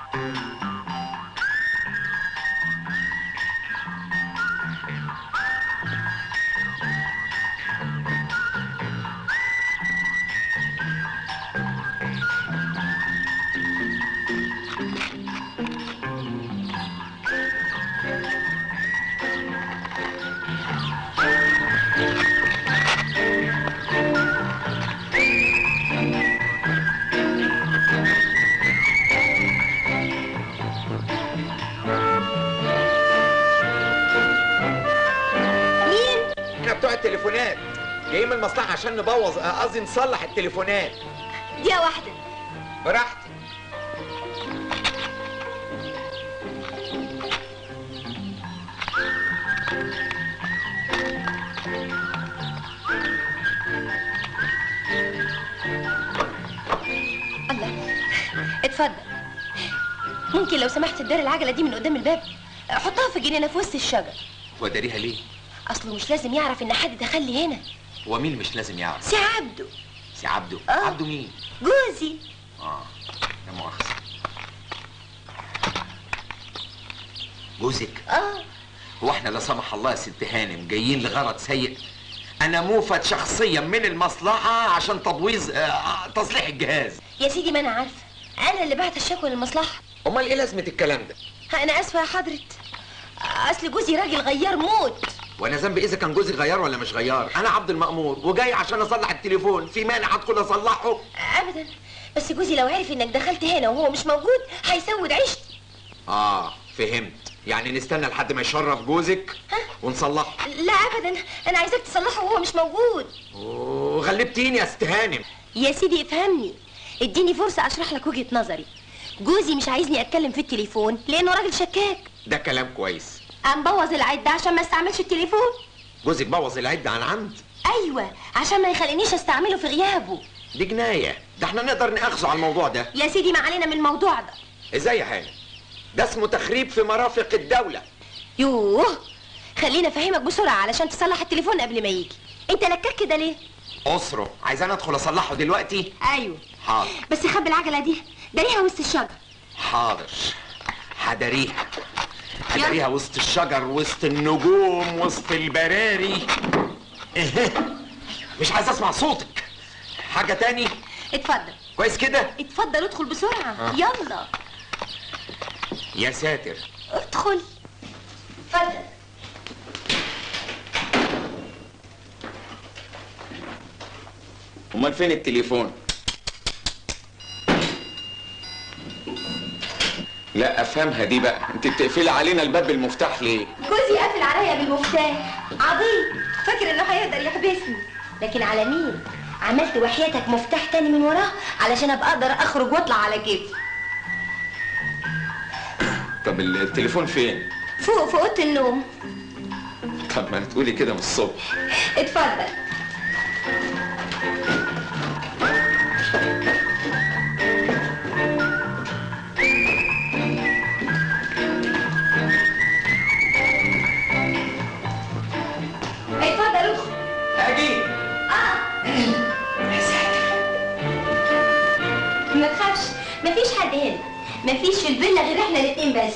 مين احنا بتوع التليفونات جايين من المصلحه عشان نبوظ آه، قصدي نصلح التليفونات دقيقه واحده براحتك الله اتفضل ممكن لو سمحت تداري العجله دي من قدام الباب حطها في الجنينه في وسط الشجر وداريها ليه؟ اصله مش لازم يعرف ان حد دخل لي هنا هو مين مش لازم يعرف؟ سي عبده سي عبده آه. عبده مين؟ جوزي اه لا مؤاخذة جوزك اه هو احنا لا سمح الله يا ست هانم جايين لغرض سيء انا موفد شخصيا من المصلحه عشان تبويظ آه، تصليح الجهاز يا سيدي ما انا عارفه انا اللي بعت الشكوى للمصلحه امال ايه لازمه الكلام ده ها، انا اسفه يا حضره اصل جوزي راجل غيار موت وانا ذنبي اذا كان جوزي غيار ولا مش غيار انا عبد المأمور وجاي عشان اصلح التليفون في مانع ادخل اصلحه ابدا بس جوزي لو عرف انك دخلت هنا وهو مش موجود هيسود عيشتي اه فهمت يعني نستنى لحد ما يشرف جوزك ونصلحه لا ابدا انا عايزاك تصلحه وهو مش موجود وغلبتيني يا ست هانم يا سيدي افهمني اديني فرصه اشرح لك وجهه نظري جوزي مش عايزني اتكلم في التليفون لانه راجل شكاك ده كلام كويس قام بوظ العده عشان ما استعملش التليفون جوزك بوظ العده عن عمد ايوه عشان ما يخلينيش استعمله في غيابه دي جنايه ده احنا نقدر ناخذه على الموضوع ده يا سيدي ما علينا من الموضوع ده ازاي يا هانم ده اسمه تخريب في مرافق الدوله يوه خليني افهمك بسرعه علشان تصلح التليفون قبل ما يجي انت لكك كده ليه اسره عايزاني ادخل اصلحه دلوقتي ايوه حاضر بس خبي العجله دي داريها وسط الشجر حاضر حداريها حداريها وسط الشجر وسط النجوم وسط البراري إيه. مش عايز اسمع صوتك حاجه تاني اتفضل كويس كده اتفضل ادخل بسرعه آه. يلا يا ساتر ادخل اتفضل امال فين التليفون لا افهمها دي بقى انت بتقفلي علينا الباب بالمفتاح ليه جوزي قافل عليا بالمفتاح عظيم فاكر انه هيقدر يحبسني لكن على مين عملت وحياتك مفتاح تاني من وراه علشان ابقى اقدر اخرج واطلع على كيفي طب التليفون فين فوق في اوضه النوم طب ما تقولي كده من الصبح اتفضل اتفضل ادخل اجي ما تخافش مفيش حد هنا مفيش في الفيلا غير احنا الاتنين بس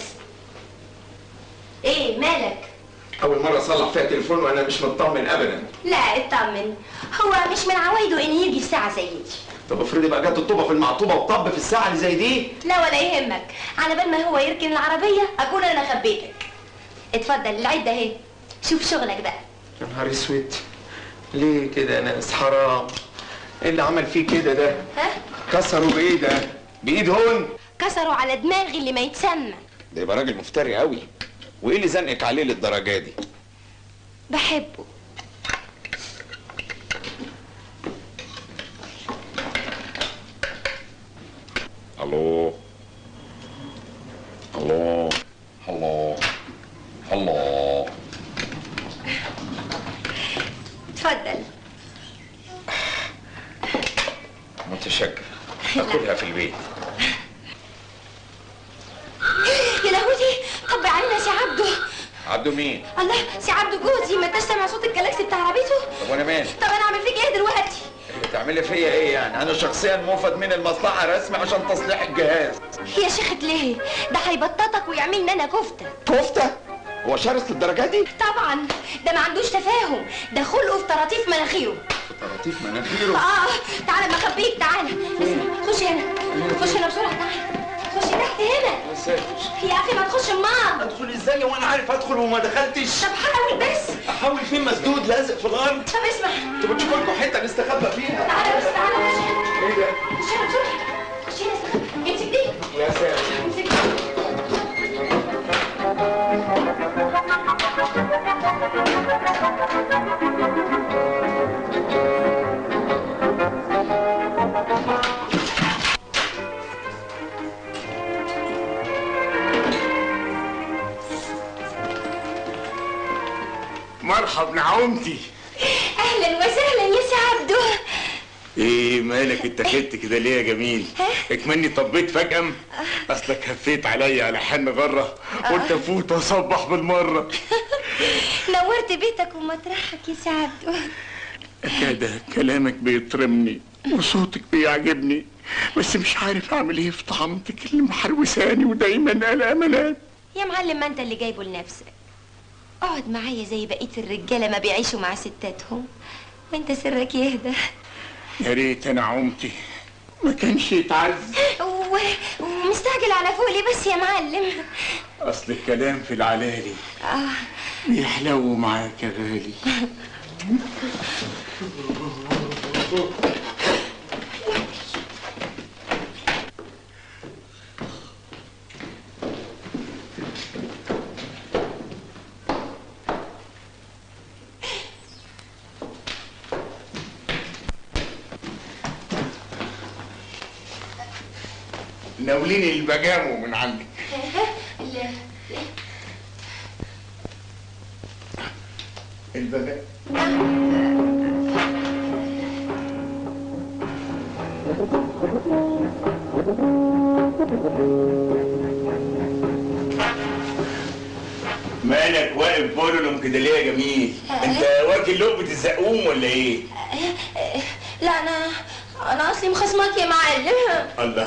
ايه مالك اول مره اصلح فيها تليفون وانا مش مطمن ابدا لا اطمن هو مش من عوايده ان يجي في ساعه زي دي طب افرضي بقى جت الطوبه في المعطوبه وطب في الساعه اللي زي دي لا ولا يهمك على بال ما هو يركن العربيه اكون انا خبيتك اتفضل العده اهي شوف شغلك بقى يا نهار اسود ليه كده يا ناس حرام ايه اللي عمل فيه كده ده ها كسروا بايه ده بايد هون كسروا على دماغي اللي ما يتسمى ده يبقى راجل مفتري قوي وايه اللي زنقك عليه للدرجه دي بحبه الو الو الو الو اتفضل متشكر اكلها في البيت يا لهوتي طب علينا سي عبده عبده مين الله سي عبده جوزي ما انتش سامع صوت الجلاكسي بتاع عربيته طب وانا مالي طب انا اعمل فيك ايه دلوقتي تعملي فيا ايه يعني انا شخصيا موفد من المصلحه رسمي عشان تصليح الجهاز يا شيخة ليه ده هيبططك ويعمل لنا كفتة كفته هو شرس للدرجه دي طبعا ده ما عندوش تفاهم ده خلقه في طراطيف مناخيره طراطيف مناخيره اه تعالى ما اخبيك تعالى اسمع خش هنا خش هنا بسرعه تعالى خش تحت هنا يا ساتر يا اخي ما تخش النار ادخل ازاي وانا عارف ادخل وما دخلتش طب حاول بس احاول فين مسدود لازق في الارض طب اسمع انتوا بتشوفوا لكم حته نستخبى فيها تعالى بس تعالى خش هنا ايه ده خش هنا بسرعه خش هنا استخبى. امسك دي يا ساتر امسك دي مرحب نعومتي اهلا وسهلا يا سعد ايه مالك اتخذت كده ليه يا جميل اكمني طبيت فجأة اصلك هفيت عليا على حن غرة قلت افوت واصبح بالمرة نورت بيتك ومطرحك يا سعد كده كلامك بيطرمني وصوتك بيعجبني بس مش عارف اعمل ايه في طعمتك اللي محروساني ودايما قلقانة يا معلم ما انت اللي جايبه لنفسك اقعد معايا زي بقيه الرجاله ما بيعيشوا مع ستاتهم وانت سرك يهدى يا ريت انا عمتي ما كانش يتعز و... ومستعجل على فوق ليه بس يا معلم اصل الكلام في العلالي آه. بيحلو معاك يا غالي ناوليني البجامو من عندك البجامو مالك واقف بولولم كده ليه يا جميل؟ انت واكل لقمة الزقوم ولا ايه؟ لا انا انا اصلي مخصمك يا معلم الله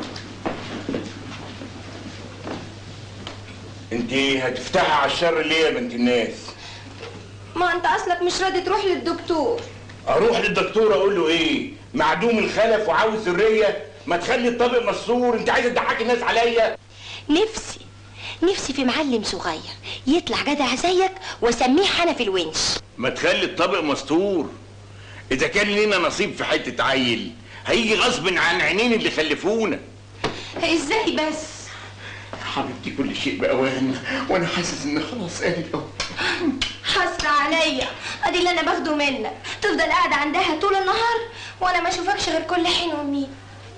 انت هتفتحي على الشر ليه يا بنت الناس؟ ما انت اصلك مش راضي تروح للدكتور اروح للدكتور اقول له ايه؟ معدوم الخلف وعاوز ذريه؟ ما تخلي الطبق مسرور انت عايزه تضحكي الناس عليا؟ نفسي نفسي في معلم صغير يطلع جدع زيك واسميه حنفي الونش ما تخلي الطبق مستور اذا كان لينا نصيب في حته عيل هيجي غصب عن عينين اللي خلفونا ازاي بس حبيبتي كل شيء باوان وانا حاسس ان خلاص قالت اهو حسرة عليا ادي اللي انا باخده منك تفضل قاعدة عندها طول النهار وانا ما اشوفكش غير كل حين ومين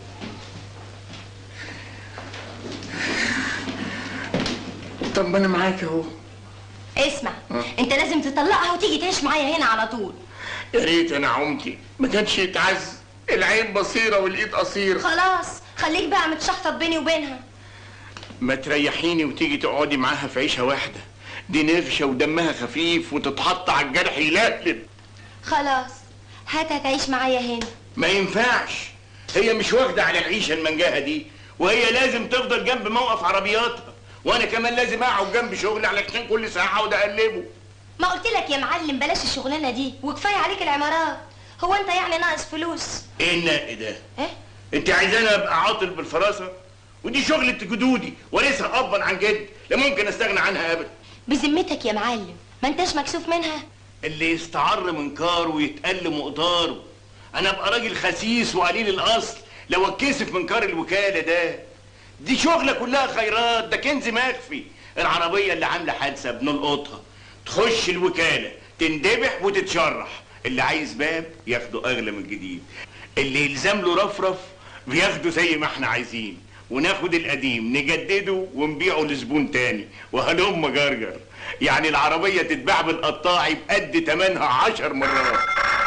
طب ما انا معاك اهو اسمع انت لازم تطلقها وتيجي تعيش معايا هنا على طول يا ريت انا عمتي ما كانش يتعز العين بصيره والايد قصيره خلاص خليك بقى متشحطط بيني وبينها ما تريحيني وتيجي تقعدي معاها في عيشه واحده دي نفشه ودمها خفيف وتتحط على الجرح يلقلب خلاص هاتها تعيش معايا هنا ما ينفعش هي مش واخده على العيشه المنجاهه دي وهي لازم تفضل جنب موقف عربياتها وانا كمان لازم اقعد جنب شغلي علشان كل ساعه اقعد اقلبه ما قلت لك يا معلم بلاش الشغلانه دي وكفايه عليك العمارات هو انت يعني ناقص فلوس ايه النق ده ايه انت عايزاني ابقى عاطل بالفراسه ودي شغلة جدودي وليسها ابا عن جد لا ممكن استغنى عنها ابدا بذمتك يا معلم ما انتش مكسوف منها اللي يستعر من كاره ويتقل مقداره انا ابقى راجل خسيس وقليل الاصل لو اتكسف من كار الوكاله ده دي شغله كلها خيرات ده كنز مخفي العربيه اللي عامله حادثه بنلقطها تخش الوكاله تندبح وتتشرح اللي عايز باب ياخده اغلى من الجديد اللي يلزم له رفرف بياخده زي ما احنا عايزين وناخد القديم نجدده ونبيعه لزبون تاني وهلم جرجر يعني العربية تتباع بالقطاعي بقد تمنها عشر مرات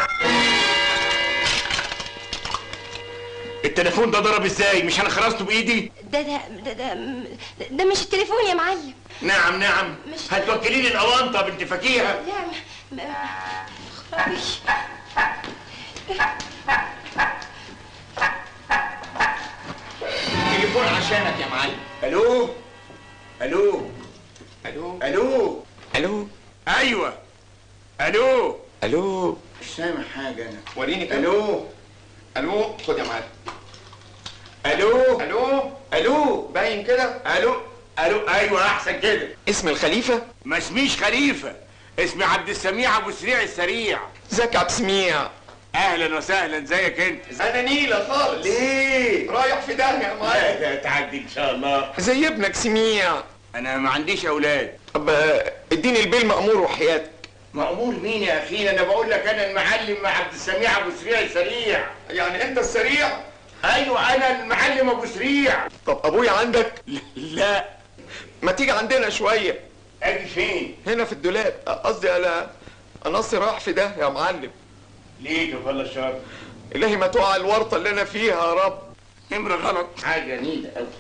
التليفون ده ضرب ازاي مش انا خرجته بايدي ده ده ده ده, ده مش التليفون يا معلم نعم نعم مش- هتوكليني الاونطه بنت فكيهه لا م- م- خرابي. تليفون عشانك يا معلم الو الو الو الو الو ايوه الو الو مش سامع حاجه انا وريني كده الو الو خد يا معلم الو الو الو باين كده الو الو ايوه احسن كده اسم الخليفه ما اسميش خليفه اسمي عبد السميع ابو سريع السريع زكي عبد سميع اهلا وسهلا زيك انت انا نيله خالص ليه رايح في داهيه يا معلم لا لا تعدي ان شاء الله زي ابنك سميع انا ما عنديش اولاد طب آه، اديني البيل مأمور وحياتك مأمور مين يا اخي انا بقول لك انا المعلم مع عبد السميع ابو سريع السريع يعني انت السريع ايوه انا المعلم ابو سريع طب ابويا عندك لا ما تيجي عندنا شويه اجي فين هنا في الدولاب قصدي انا نصي راح في ده يا معلم ليه كفالة الشر الهي ما تقع الورطه اللي انا فيها يا رب نمرة غلط حاجة نيلة أوي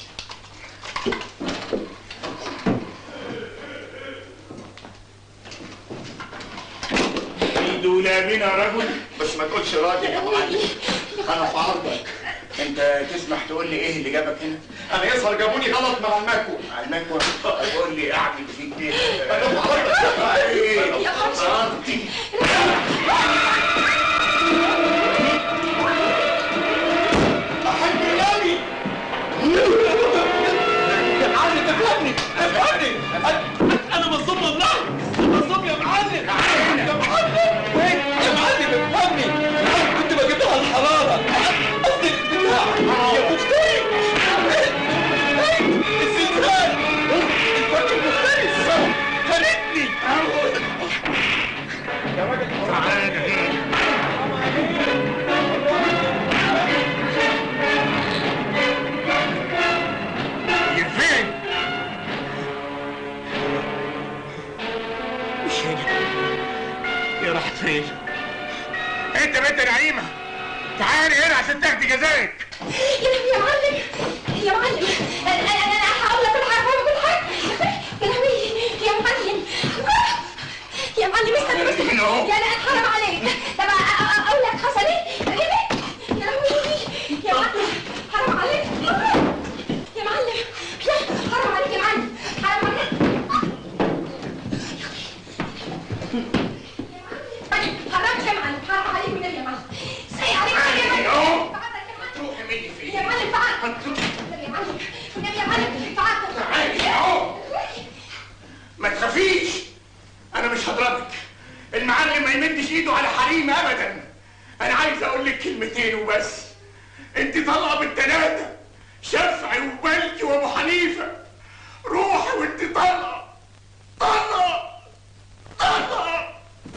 في دولابنا رجل بس ما تقولش راجل يا معلم انا في عرضك انت تسمح تقول لي ايه اللي جابك هنا انا يظهر جابوني غلط مع المكوى على المكوى قول لي اعمل فيك ايه انا في عرضك ايه يا خالتي. عرضتي احب النبي عايز تفهمني تفهمني انا مظلوم والله مظلوم يا معلم يا معلم يا معلم افهمني كنت بجيبها الحراره قصدي البتاع يا مفتري الزلزال الفرق المفترس خانتني يا راجل هي فين مش هنا هي راحت فين انت بنت نعيمه تعالي هنا عشان تاخدي جزاك يا يا معلم يا معلم انا انا انا هقول لك كل حاجه هقول لك كل حاجه يا لهوي يا معلم يا معلم استنى بس هنا أهو. يا لا حرام عليك طب أ- أ- اقول لك حصل ايه ايه ده؟ يا لهوي يا معلم حرام عليك يا معلم لا حرام عليك يا معلم حرام عليك حرام يا معلم حرام عليك من يا معلم سيء عليك يا معلم أهو. تعال يا معلم. تروحي مني فين يا معلم تعال يا معلم يا معلم تعال تعالي اهو ما تخافيش انا مش هضربك المعلم ما يمدش ايده على حريم ابدا انا عايز اقول لك كلمتين وبس انت طالعه بالتلاته شافعي ومالكي وابو حنيفه روحي وانت طالعه طالعه طالعه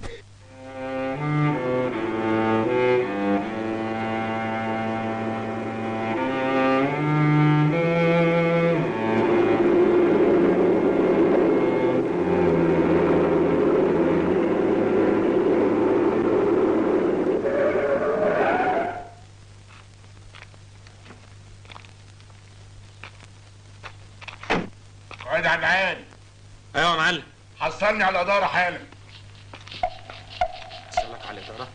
اقعد على العالي ايوه يا معلم حصلني على الاداره حالا اسالك على الاداره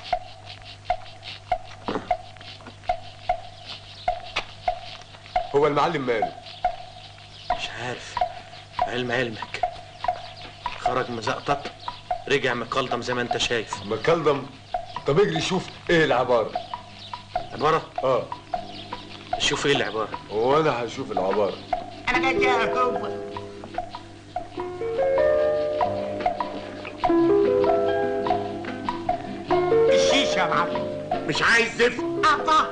هو المعلم ماله مش عارف علم علمك خرج مزقطط رجع مقلدم زي ما انت شايف مكلدم طب اجري شوف ايه العبارة عباره اه شوف ايه العباره وانا هشوف العبارة انا جاي هو الشيشه يا معلم مش عايز زفت قطع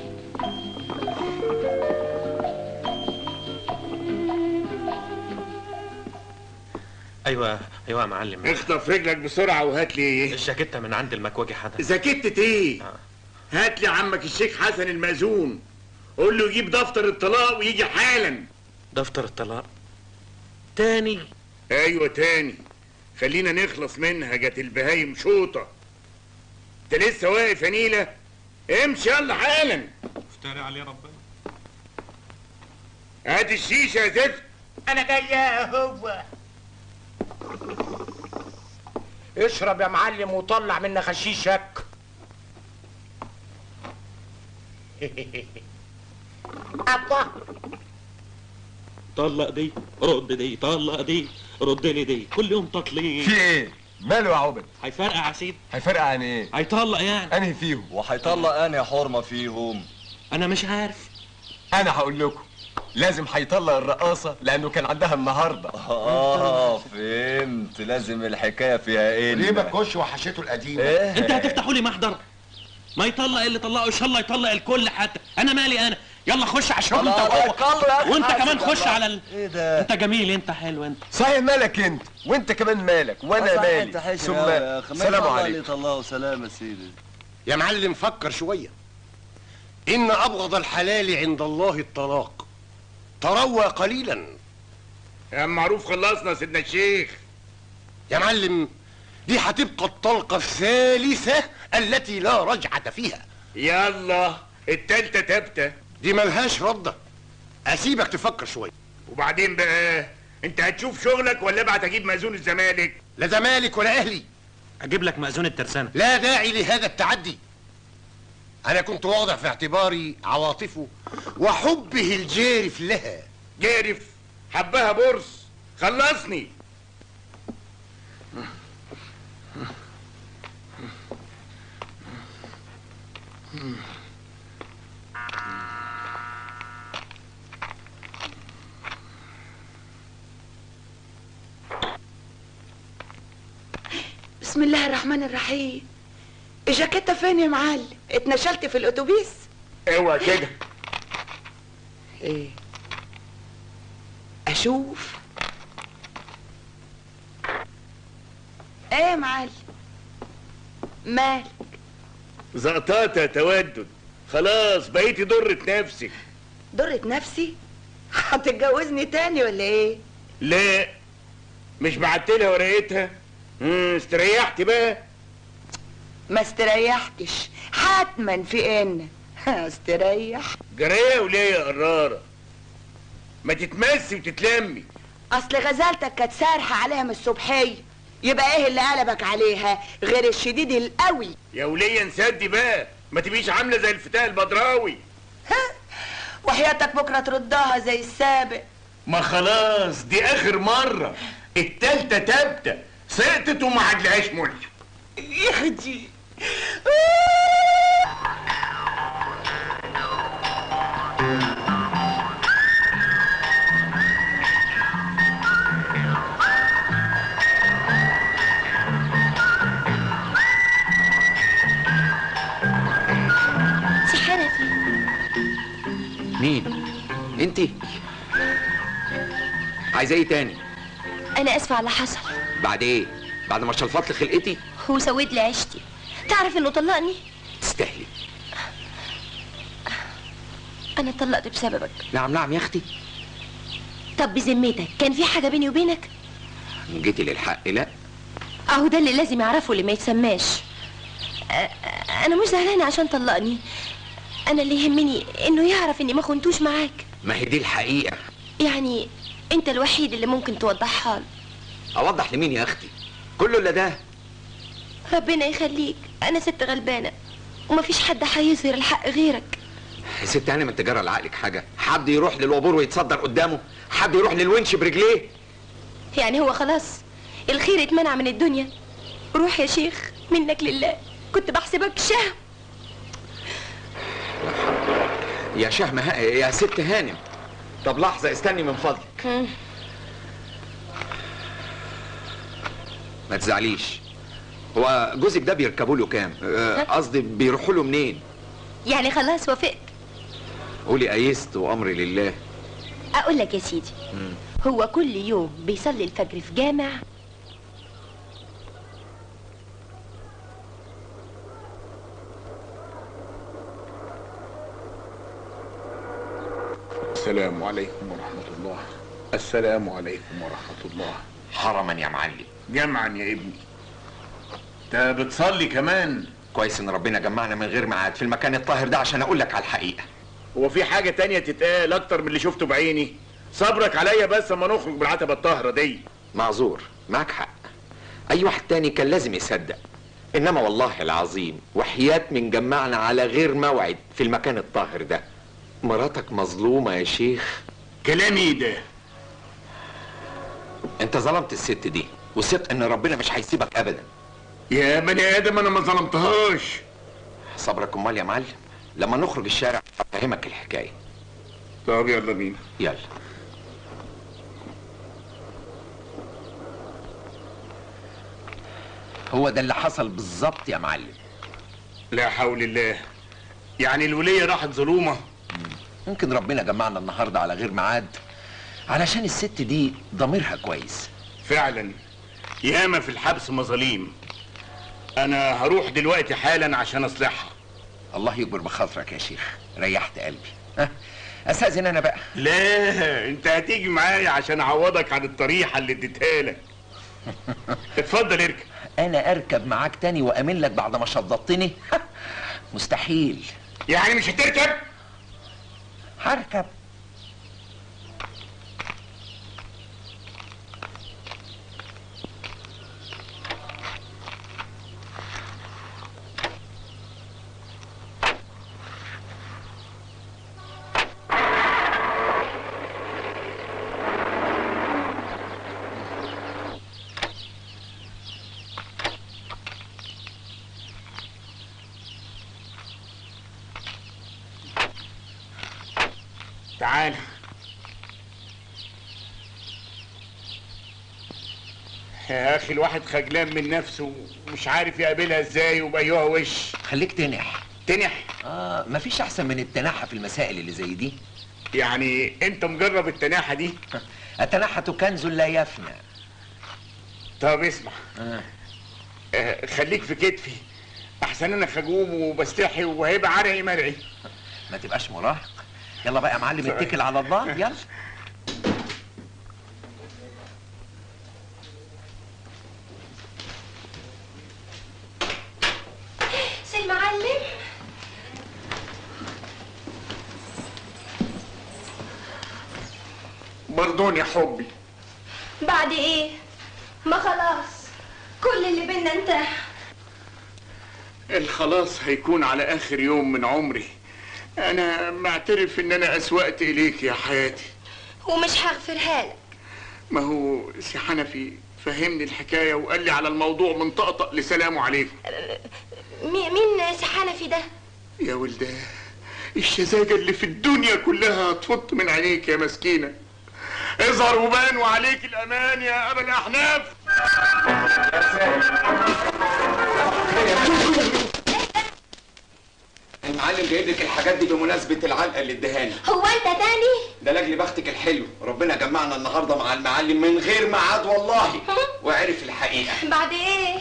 ايوه ايوه يا معلم اخطف رجلك بسرعه وهات لي ايه الجاكيته من عند المكواجي حدا زكتة ايه آه. هات لي عمك الشيخ حسن المأذون قول له يجيب دفتر الطلاق ويجي حالا دفتر الطلاق تاني ايوه تاني خلينا نخلص منها جت البهايم شوطه انت لسه واقف يا نيله امشي يلا حالا افتري عليه ربنا هات الشيشه يا زفت انا جاي هو اشرب يا معلم وطلع من خشيشك أبا طلق دي رد دي طلق دي رد لي دي كل يوم في تطليق ايه ماله يا عبد هيفرقع يا سيدي هيفرق عن ايه هيطلق يعني انهي فيهم وهيطلق انا حرمه فيهم انا مش عارف انا هقول لكم لازم هيطلق الرقاصه لانه كان عندها النهارده اه فهمت لازم الحكايه فيها ايه ليه ما تخش وحشته القديمه ايه انت هتفتحوا لي محضر ما يطلق اللي طلقه ان شاء الله يطلق الكل حتى انا مالي انا يلا خش على الشغل انت الله وهو يقل يا أخي وانت حاسب كمان يا خش الله. على ال... ايه ده انت جميل انت حلو انت صحيح مالك انت وانت كمان مالك وانا صحيح مالي انت حشر ثم أوي يا أخي. ما سلام يطلع اللي عليكم يطلعه سلام يا سيدي يا معلم فكر شويه ان ابغض الحلال عند الله الطلاق تروى قليلا يا عم معروف خلصنا سيدنا الشيخ يا معلم دي هتبقى الطلقه الثالثه التي لا رجعه فيها يلا التالتة تابتة دي ملهاش رده اسيبك تفكر شويه وبعدين بقى انت هتشوف شغلك ولا ابعت اجيب مأذون الزمالك لا زمالك ولا اهلي اجيب لك مأذون الترسانة لا داعي لهذا التعدي انا كنت واضع في اعتباري عواطفه وحبه الجارف لها جارف حبها بورس خلصني بسم الله الرحمن الرحيم الجاكيتة فين يا معلم اتنشلت في الاتوبيس اوعى كده ايه اشوف ايه يا معلم مالك زقطات يا تودد خلاص بقيتي ضرة نفسك ضرت نفسي هتتجوزني تاني ولا ايه لا مش بعتلها ورقتها امم استريحتي بقى ما استريحتش حتما في ان استريح جريه وليه يا قرارة ما تتمسي وتتلمي اصل غزالتك كانت سارحه عليها من الصبحيه يبقى ايه اللي قلبك عليها غير الشديد القوي يا ولية نسدي بقى ما تبقيش عاملة زي الفتاة البدراوي وحياتك بكره تردها زي السابق ما خلاص دي اخر مرة التالتة تابتة سقطت وما عدلهاش ملح يهدي سي حنفي مين انت عايزه ايه تاني انا اسفه على اللي حصل بعد ايه بعد ما شلفت لي خلقتي هو سويت لي عيشتي تعرف انه طلقني تستاهلي انا اتطلقت بسببك نعم نعم يا اختي طب بذمتك كان في حاجه بيني وبينك جيتي للحق لا اهو ده اللي لازم يعرفه اللي ما يتسماش أ- أ- انا مش زعلانه عشان طلقني انا اللي يهمني انه يعرف اني ما خنتوش معاك ما هي دي الحقيقه يعني انت الوحيد اللي ممكن توضحها له اوضح لمين يا اختي كله الا ده ربنا يخليك انا ست غلبانه ومفيش حد هيظهر الحق غيرك يا ست انا من تجاره لعقلك حاجه حد يروح للوابور ويتصدر قدامه حد يروح للونش برجليه يعني هو خلاص الخير اتمنع من الدنيا روح يا شيخ منك لله كنت بحسبك شهم يا شهم ها... يا ست هانم طب لحظه استني من فضلك مم. ما تزعليش هو جوزك ده بيركبوا له كام آه، قصدي بيروحوا له منين يعني خلاص وافقت قولي ايست وامري لله اقول لك يا سيدي هو كل يوم بيصلي الفجر في جامع السلام عليكم ورحمه الله السلام عليكم ورحمه الله حرما يا معلم جمعا يا ابني انت بتصلي كمان كويس ان ربنا جمعنا من غير ميعاد في المكان الطاهر ده عشان اقول لك على الحقيقه هو في حاجة تانية تتقال أكتر من اللي شفته بعيني صبرك عليا بس اما نخرج بالعتبة الطاهرة دي معذور معك حق اي واحد تاني كان لازم يصدق انما والله العظيم وحياة من جمعنا على غير موعد في المكان الطاهر ده مراتك مظلومة يا شيخ كلامي ده انت ظلمت الست دي وثق ان ربنا مش هيسيبك ابدا يا بني ادم انا ما ظلمتهاش صبرك امال يا معلم لما نخرج الشارع افهمك الحكايه طب يلا بينا يلا هو ده اللي حصل بالظبط يا معلم لا حول الله يعني الولية راحت ظلومة ممكن ربنا جمعنا النهارده على غير ميعاد علشان الست دي ضميرها كويس فعلا ياما في الحبس مظاليم انا هروح دلوقتي حالا عشان اصلحها الله يكبر بخاطرك يا شيخ ريحت قلبي ها استاذن انا بقى لا انت هتيجي معايا عشان اعوضك عن الطريحة اللي اديتها لك اتفضل اركب انا اركب معاك تاني وامن لك بعد ما شضطتني مستحيل يعني مش هتركب هركب تعال يا اخي الواحد خجلان من نفسه ومش عارف يقابلها ازاي وبأيها وش خليك تنح تنح اه مفيش احسن من التنحة في المسائل اللي زي دي يعني انت مجرب التناحة دي التنحة كنز لا يفنى طب اسمع آه. آه، خليك في كتفي احسن انا خجوم وبستحي وهيبقى عرقي مرعي ما تبقاش مراهق يلا بقى يا معلم صحيح. اتكل على الله يلا سي المعلم برضون يا حبي بعد ايه ما خلاص كل اللي بينا انتهى الخلاص هيكون على اخر يوم من عمري انا معترف ان انا اسوأت اليك يا حياتي ومش هغفرها لك ما هو سي حنفي فهمني الحكايه وقال لي على الموضوع من طقطق لسلام عليكم مي- مين سي حنفي ده يا ولداه الشذاجة اللي في الدنيا كلها هتفط من عينيك يا مسكينة اظهر وبان وعليك الأمان يا أبا الأحناف المعلم جايب لك الحاجات دي بمناسبة العلقة اللي ادهاني هو انت تاني ده لاجل بختك الحلو ربنا جمعنا النهارده مع المعلم من غير ميعاد والله وعرف الحقيقة بعد ايه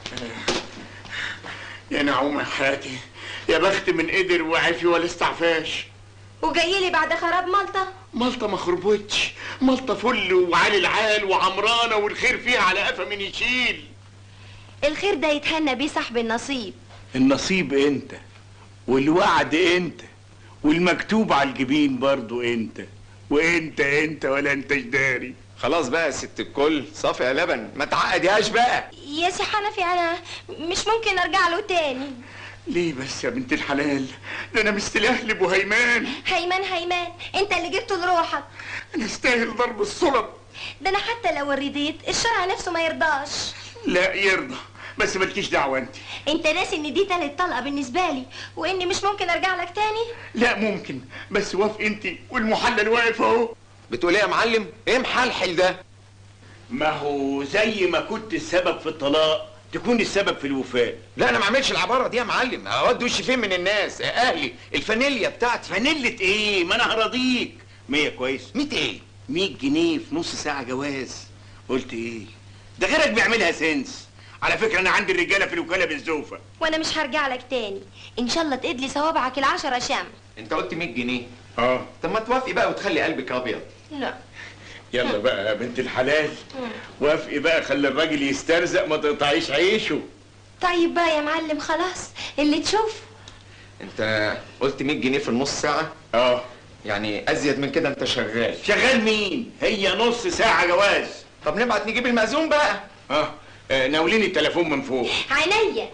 يا نعوم يا حياتي يا بخت من قدر وعفي ولا استعفاش وجاي لي بعد خراب مالطا مالطة ما خربتش مالطة فل وعالي العال وعمرانة والخير فيها على قفا من يشيل الخير ده يتهنى بيه صاحب النصيب النصيب انت والوعد انت والمكتوب على الجبين برضو انت وانت انت ولا انت جداري خلاص بقى يا ست الكل صافي يا لبن ما تعقديهاش بقى يا سي حنفي انا مش ممكن ارجع له تاني ليه بس يا بنت الحلال ده انا مستلهلب وهيمان هيمان هيمان انت اللي جبته لروحك انا استاهل ضرب الصلب ده انا حتى لو رضيت الشرع نفسه ما يرضاش لا يرضى بس مالكيش دعوه انت انت ناسي ان دي تالت طلقه بالنسبه لي واني مش ممكن ارجع لك تاني لا ممكن بس وافق انت والمحلل واقف اهو بتقول ايه يا معلم ايه محلحل ده ما هو زي ما كنت السبب في الطلاق تكون السبب في الوفاء لا انا ما اعملش العبارة دي يا معلم اود وشي فين من الناس اهلي الفانيليا بتاعتي فانيلة ايه ما انا هراضيك مية كويس ميت ايه 100 جنيه في نص ساعة جواز قلت ايه ده غيرك بيعملها سنس على فكرة انا عندي الرجالة في الوكالة بالزوفة وانا مش هرجع لك تاني ان شاء الله تقدلي صوابعك العشرة شمع انت قلت 100 جنيه اه طب ما توافقي بقى وتخلي قلبك ابيض لا يلا بقى يا بنت الحلال وافقي بقى خلي الراجل يسترزق ما تقطعيش عيشه طيب بقى يا معلم خلاص اللي تشوف انت قلت 100 جنيه في النص ساعة اه يعني ازيد من كده انت شغال شغال مين هي نص ساعة جواز طب نبعت نجيب المأذون بقى اه آه، ناوليني التليفون من فوق عينيا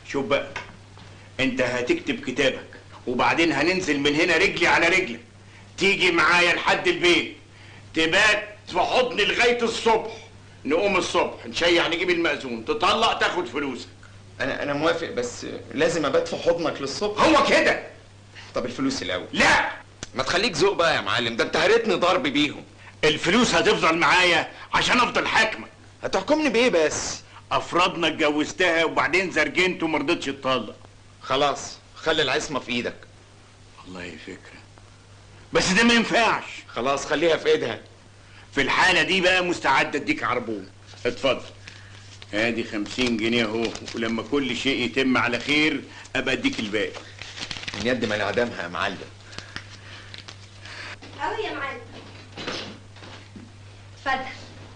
شوف بقى انت هتكتب كتابك وبعدين هننزل من هنا رجلي على رجلك تيجي معايا لحد البيت تبات في حضني لغايه الصبح نقوم الصبح نشيع نجيب المأذون تطلق تاخد فلوسك انا انا موافق بس لازم ابات في حضنك للصبح هو كده طب الفلوس الاول لا ما تخليك ذوق بقى يا معلم ده انت هريتني ضرب بيهم الفلوس هتفضل معايا عشان افضل حاكمك هتحكمني بايه بس افرضنا اتجوزتها وبعدين زرجنت وما رضيتش تطلق خلاص خلي العصمه في ايدك والله فكره بس ده ما ينفعش خلاص خليها في ايدها في الحالة دي بقى مستعد اديك عربون اتفضل ادي خمسين جنيه اهو ولما كل شيء يتم على خير ابقى اديك الباقي من يد ما نعدمها يا معلم اهو يا معلم اتفضل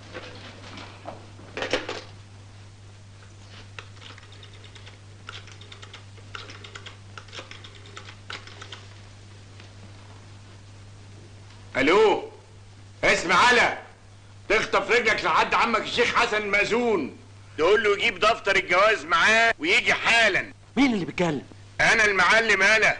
الو اسمع على تخطف رجلك لحد عمك الشيخ حسن المأذون تقول له يجيب دفتر الجواز معاه ويجي حالا مين اللي بيتكلم انا المعلم انا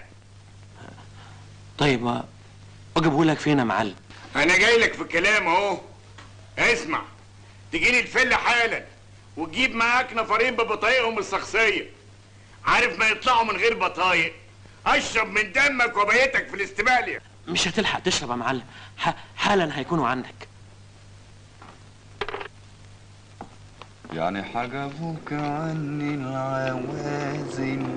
طيب ما اجيبه لك فين يا معلم انا جاي لك في الكلام اهو اسمع تجي لي الفيلا حالا وتجيب معاك نفرين ببطايقهم الشخصيه عارف ما يطلعوا من غير بطايق اشرب من دمك وبيتك في الاستباليه مش هتلحق تشرب يا معلم ح- حالا هيكونوا عندك يعني حجبوك عني العوازل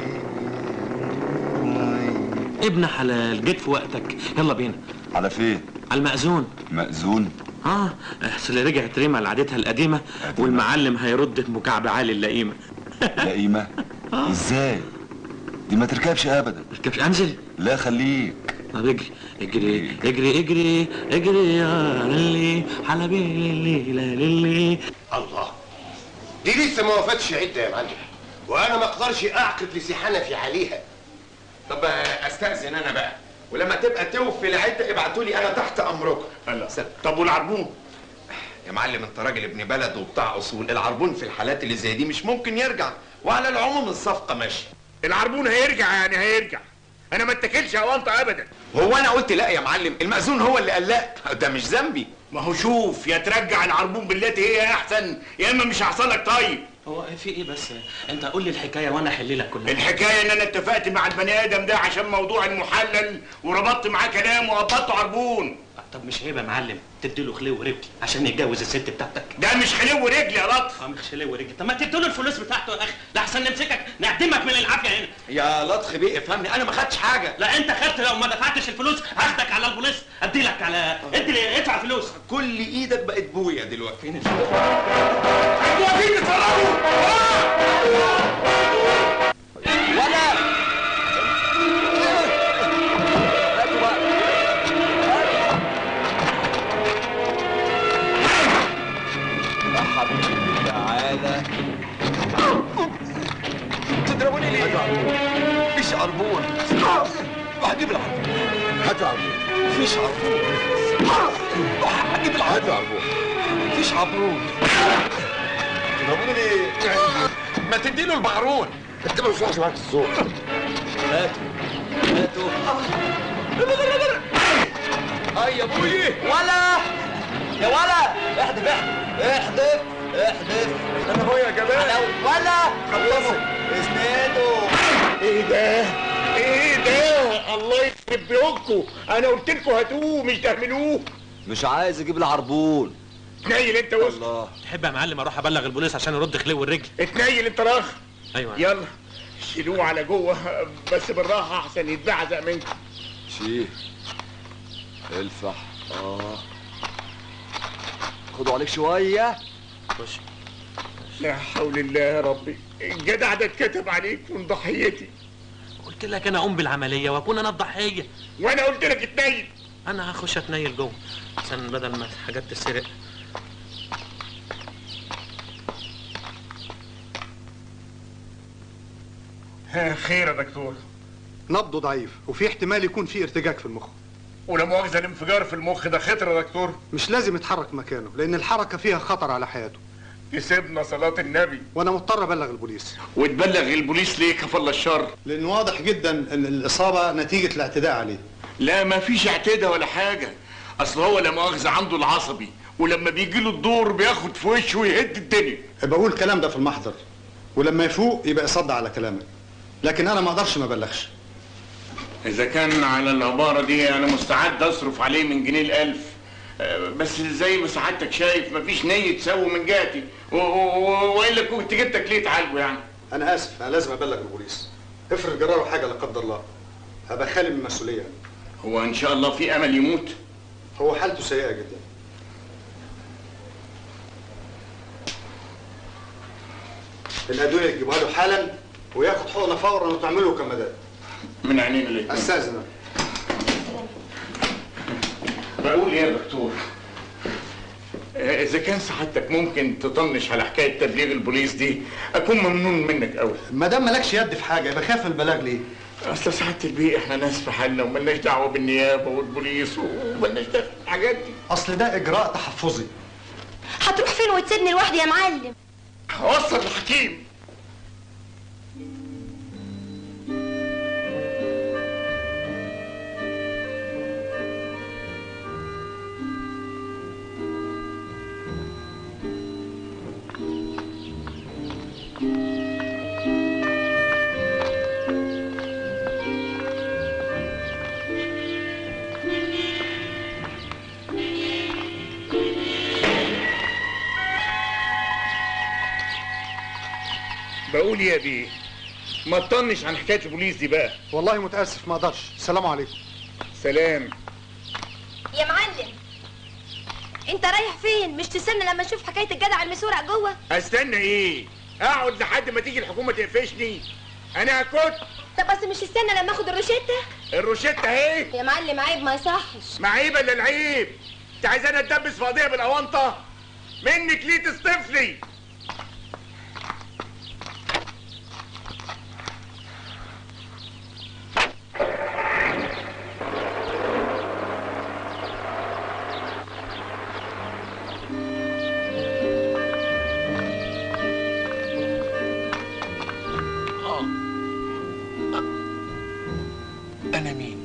ابن حلال جيت في وقتك يلا بينا على فين؟ على المأذون مأذون اه اصل رجعت ريما لعادتها القديمه والمعلم هيرد مكعب عالي اللئيمه لئيمة ازاي؟ دي ما تركبش ابدا تركبش انزل لا خليك طب اجري اجري اجري اجري اجري يا للي حلبي للي للي الله دي لسه ما وفتش عده يا معلم وانا ما اقدرش اعقد لسحنفي عليها طب استاذن انا بقى ولما تبقى توفي العده ابعتوا لي انا تحت امركم الله طب والعربون يا معلم انت راجل ابن بلد وبتاع اصول العربون في الحالات اللي زي دي مش ممكن يرجع وعلى العموم الصفقه ماشيه العربون هيرجع يعني هيرجع انا ما اتكلش اوانطه ابدا هو انا قلت لا يا معلم المأذون هو اللي قال لا ده مش ذنبي ما هو شوف يا ترجع العربون بالتي هي احسن يا اما مش هيحصل لك طيب هو في ايه بس انت قول لي الحكايه وانا احل لك كلها الحكايه ان انا اتفقت مع البني ادم ده عشان موضوع المحلل وربطت معاه كلام وقبضته عربون طب مش عيب يا معلم تديله خليه ورجلي عشان يتجوز الست بتاعتك ده مش خليه ورجلي يا لطف اه مش خليه ورجلي طب ما تديله الفلوس بتاعته يا اخي ده احسن نمسكك نعدمك من العافيه هنا يا لطخ بيه افهمني انا ما خدتش حاجه لا انت خدت لو ما دفعتش الفلوس هاخدك على البوليس ادي لك على ادي لي ادفع فلوس كل ايدك بقت بويا دلوقتي فين واقفين تتفرجوا يا حبيبي تعالى تضربوني ليه؟ مفيش عربون هجيب العربون هات عربون مفيش عربون هجيب العربون هات عربون مفيش عربون تضربوني ليه؟ ما تديله البعرون انت ما ينفعش معاك الصوت هاتوا هاتوا هيا يا ابوي ولا يا ولا احدف احدف احدف انا هو يا جمال ولا خلصوا اسندوا ايه ده ايه ده الله يخرب بيوتكم انا قلت لكم هاتوه مش تهملوه مش عايز اجيب العربون اتنيل انت وسط الله تحب يا معلم اروح ابلغ البوليس عشان يرد خليه والرجل اتنيل انت راخ ايوه يلا شيلوه على جوه بس بالراحه احسن يتبعزق منكم شيل الفح اه خدوا عليك شويه خش لا حول الله يا ربي الجدع ده اتكتب عليكم ضحيتي قلت لك انا اقوم بالعمليه واكون انا الضحيه وانا قلت لك اتنيل انا هخش اتنيل جوه عشان بدل ما حاجات تسرق ها، خير يا دكتور نبضه ضعيف وفي احتمال يكون في ارتجاج في المخ ولا مؤاخذه الانفجار في المخ ده خطر يا دكتور مش لازم يتحرك مكانه لان الحركه فيها خطر على حياته تسيبنا صلاة النبي وانا مضطر ابلغ البوليس وتبلغ البوليس ليه كفل الشر لان واضح جدا ان الاصابه نتيجه الاعتداء عليه لا ما فيش اعتداء ولا حاجة اصل هو لا مؤاخذة عنده العصبي ولما بيجي له الدور بياخد في وشه ويهد الدنيا بقول الكلام ده في المحضر ولما يفوق يبقى يصدق على كلامك لكن انا ما اقدرش ما ابلغش اذا كان على العبارة دي انا مستعد اصرف عليه من جنيه الالف آه، بس زي ما سعادتك شايف مفيش نية تسوي من جهتي و- و- والا كنت جبتك ليه تعالجه يعني انا اسف انا لازم ابلغ البوليس افرض جراله حاجه لا قدر الله هبقى خالي من المسؤوليه هو ان شاء الله في امل يموت هو حالته سيئه جدا الادويه تجيبها له حالا وياخد حقنه فورا وتعمل له كمادات من عينينا الاتنين استاذن بقول ايه يا دكتور آه، اذا كان سعادتك ممكن تطنش على حكايه تبليغ البوليس دي اكون ممنون منك قوي ما دام مالكش يد في حاجه يبقى خاف من البلاغ ليه اصل سعاده البيه احنا ناس في حالنا وملناش دعوه بالنيابه والبوليس وملناش دعوه بالحاجات دي اصل ده اجراء تحفظي هتروح فين وتسيبني لوحدي يا معلم هوصل الحكيم بقول يا بيه ما تطنش عن حكايه البوليس دي بقى والله متاسف ما اقدرش السلام عليكم سلام يا معلم انت رايح فين مش تستنى لما اشوف حكايه الجدع المسورق جوه استنى ايه اقعد لحد ما تيجي الحكومه تقفشني انا كنت طب بس مش تستنى لما اخد الروشته الروشته اهي يا معلم عيب ما يصحش معيبه الا العيب انت عايزانا اتدبس في قضيه بالاونطه منك ليه تصطفلي أنا مين؟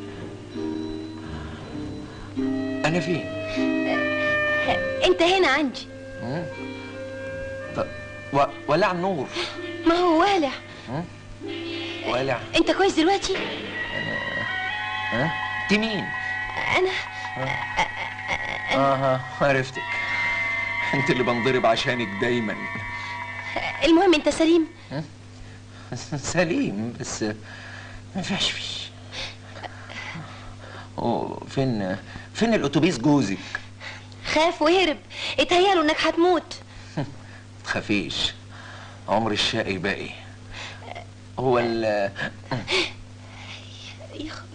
أنا فين؟ انت هنا عندي مم؟ طب و... ولع النور ما هو والع ولع انت كويس دلوقتي ها؟ أنت مين؟ انا اها عرفتك انت اللي بنضرب عشانك دايما المهم انت سليم سليم بس ما فيهاش فيه أوه، فين فين الاتوبيس جوزك خاف وهرب اتهيأله انك هتموت تخافيش عمر الشقي باقي هو ال يا خبر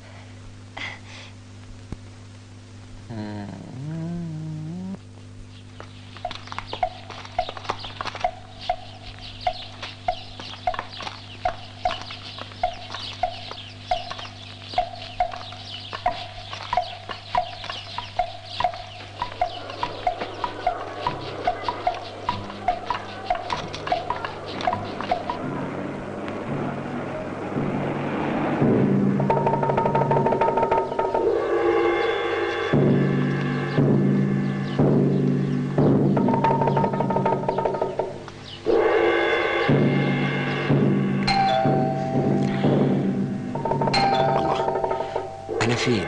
انا فين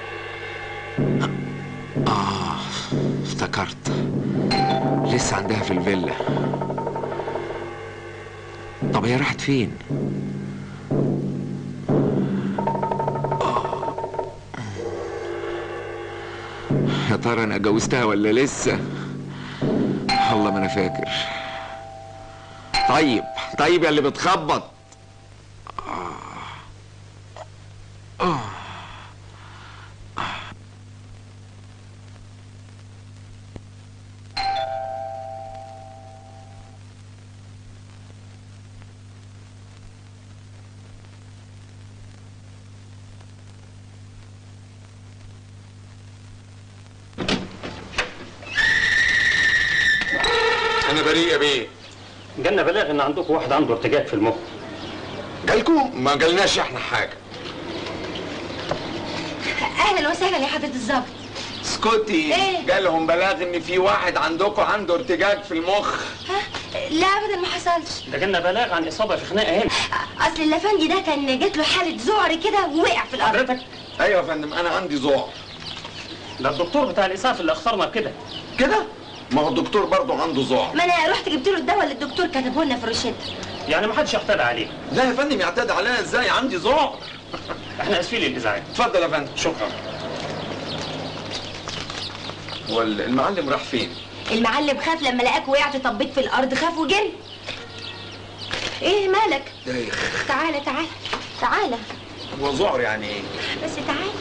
اه افتكرت لسه عندها في الفيلا طب هي راحت فين آه. يا ترى انا جوزتها ولا لسه والله ما انا فاكر طيب طيب يا اللي بتخبط آه. انا بريء يا بيه جالنا بلاغ ان عندكم واحد عنده ارتجاج في المخ جالكم ما جالناش احنا حاجه اهلا وسهلا يا حضره الظابط اسكتي إيه؟ جالهم بلاغ ان في واحد عندكم عنده ارتجاج في المخ لا ابدا ما حصلش ده جالنا بلاغ عن اصابه في خناقه هنا اصل الافندي ده كان جات له حاله ذعر كده ووقع في الارض حضرتك ايوه يا فندم انا عندي ذعر ده الدكتور بتاع الاسعاف اللي اخطرنا بكده كده ما هو الدكتور برضه عنده ذعر ما انا رحت جبت له الدواء اللي الدكتور كتبه لنا في الروشته يعني ما حدش اعتدى عليه لا يا فندم يعتدي عليا ازاي عندي ذعر احنا اسفين للازعاج اتفضل يا فندم شكرا والمعلم راح فين المعلم خاف لما لقاك وقعت طبيت في الارض خاف وجري ايه مالك دايخ تعالى تعالى تعالى هو ذعر يعني ايه بس تعالى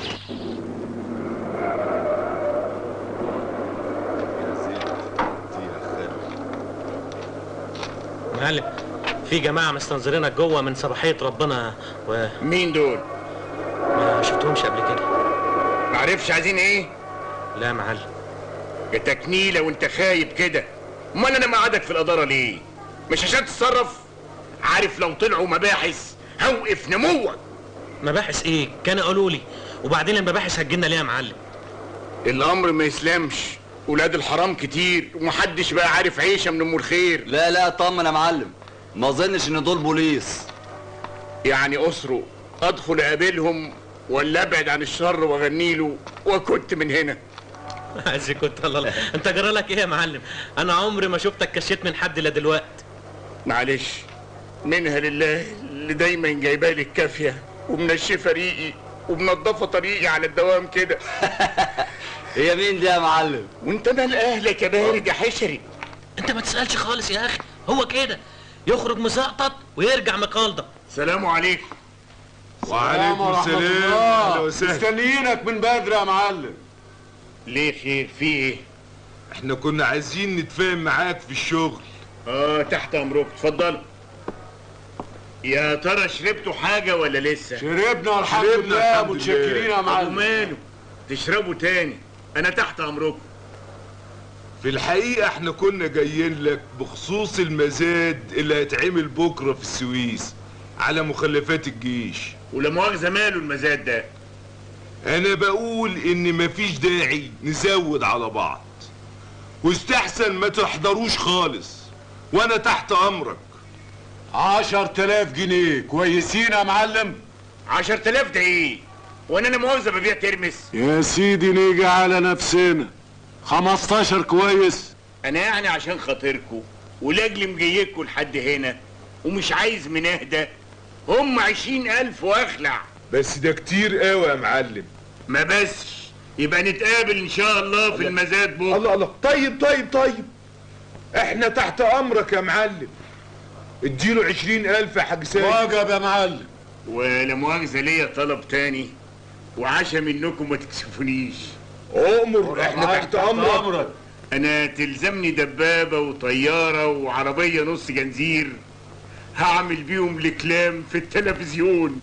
معلم في جماعة مستنظرينك جوه من صباحية ربنا و مين دول؟ ما شفتهمش قبل كده معرفش عايزين ايه؟ لا يا معلم يا تكنيله وانت خايب كده امال انا مقعدك في الاداره ليه؟ مش عشان تتصرف؟ عارف لو طلعوا مباحث هوقف نموك مباحث ايه؟ كانوا قالوا لي وبعدين المباحث هتجينا ليه يا معلم؟ الامر ما يسلمش ولاد الحرام كتير ومحدش بقى عارف عيشه من ام الخير لا لا اطمن يا معلم ما اظنش ان دول بوليس يعني اسره ادخل اقابلهم ولا ابعد عن الشر واغني له وكنت من هنا عايز كنت الله الله. انت جرى لك ايه يا معلم؟ انا عمري ما شفتك كشيت من حد الا دلوقتي معلش منها لله اللي دايما جايبالي الكافيه ومنشفه ريقي ومنضفه طريقي على الدوام كده هي مين دي يا معلم وانت مال اهلك يا بارد يا حشري انت ما تسالش خالص يا اخي هو كده يخرج مزقطط ويرجع مقالضه سلام عليكم وعليكم السلام أهلا وسهلا. مستنيينك من بدري يا معلم ليه خير في ايه احنا كنا عايزين نتفاهم معاك في الشغل اه تحت امرك اتفضلوا يا ترى شربتوا حاجه ولا لسه شربنا الحمد شربنا لله الحمد متشكرين لله. يا أبو معلم ماله تشربوا تاني انا تحت امركم في الحقيقة احنا كنا جايين لك بخصوص المزاد اللي هيتعمل بكرة في السويس على مخلفات الجيش ولا مؤاخذه ماله المزاد ده انا بقول ان مفيش داعي نزود على بعض واستحسن ما تحضروش خالص وانا تحت امرك عشر تلاف جنيه كويسين يا معلم 10000 ده ايه وانا انا مؤاخذه ببيع ترمس يا سيدي نيجي على نفسنا خمستاشر كويس انا يعني عشان خاطركم ولاجل مجيكوا لحد هنا ومش عايز من اهدى هم عشرين الف واخلع بس ده كتير قوي يا معلم ما بس يبقى نتقابل ان شاء الله في المزاد بكره الله الله طيب طيب طيب احنا تحت امرك يا معلم اديله عشرين الف يا حاج سيد واجب يا معلم ولا مؤاخذه ليا طلب تاني وعشا منكم ما تكسفونيش امر احنا تحت امرك انا تلزمني دبابه وطياره وعربيه نص جنزير هعمل بيهم الكلام في التلفزيون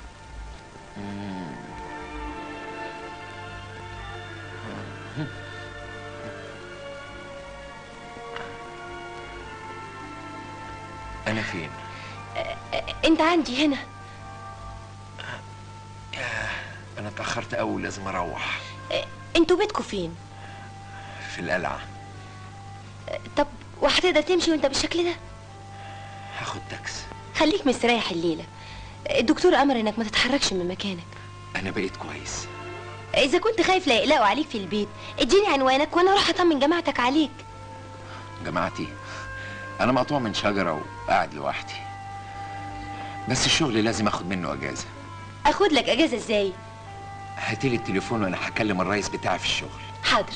انا فين انت عندي هنا انا اتاخرت قوي لازم اروح انتوا بيتكوا فين في القلعه طب وهتقدر تمشي وانت بالشكل ده هاخد تاكس خليك مستريح الليله الدكتور امر انك ما تتحركش من مكانك انا بقيت كويس اذا كنت خايف لا يقلقوا عليك في البيت اديني عنوانك وانا اروح اطمن جماعتك عليك جماعتي انا مقطوع من شجره وقاعد لوحدي بس الشغل لازم اخد منه اجازه اخد لك اجازه ازاي هاتيلي التليفون وانا هكلم الرئيس بتاعي في الشغل حاضر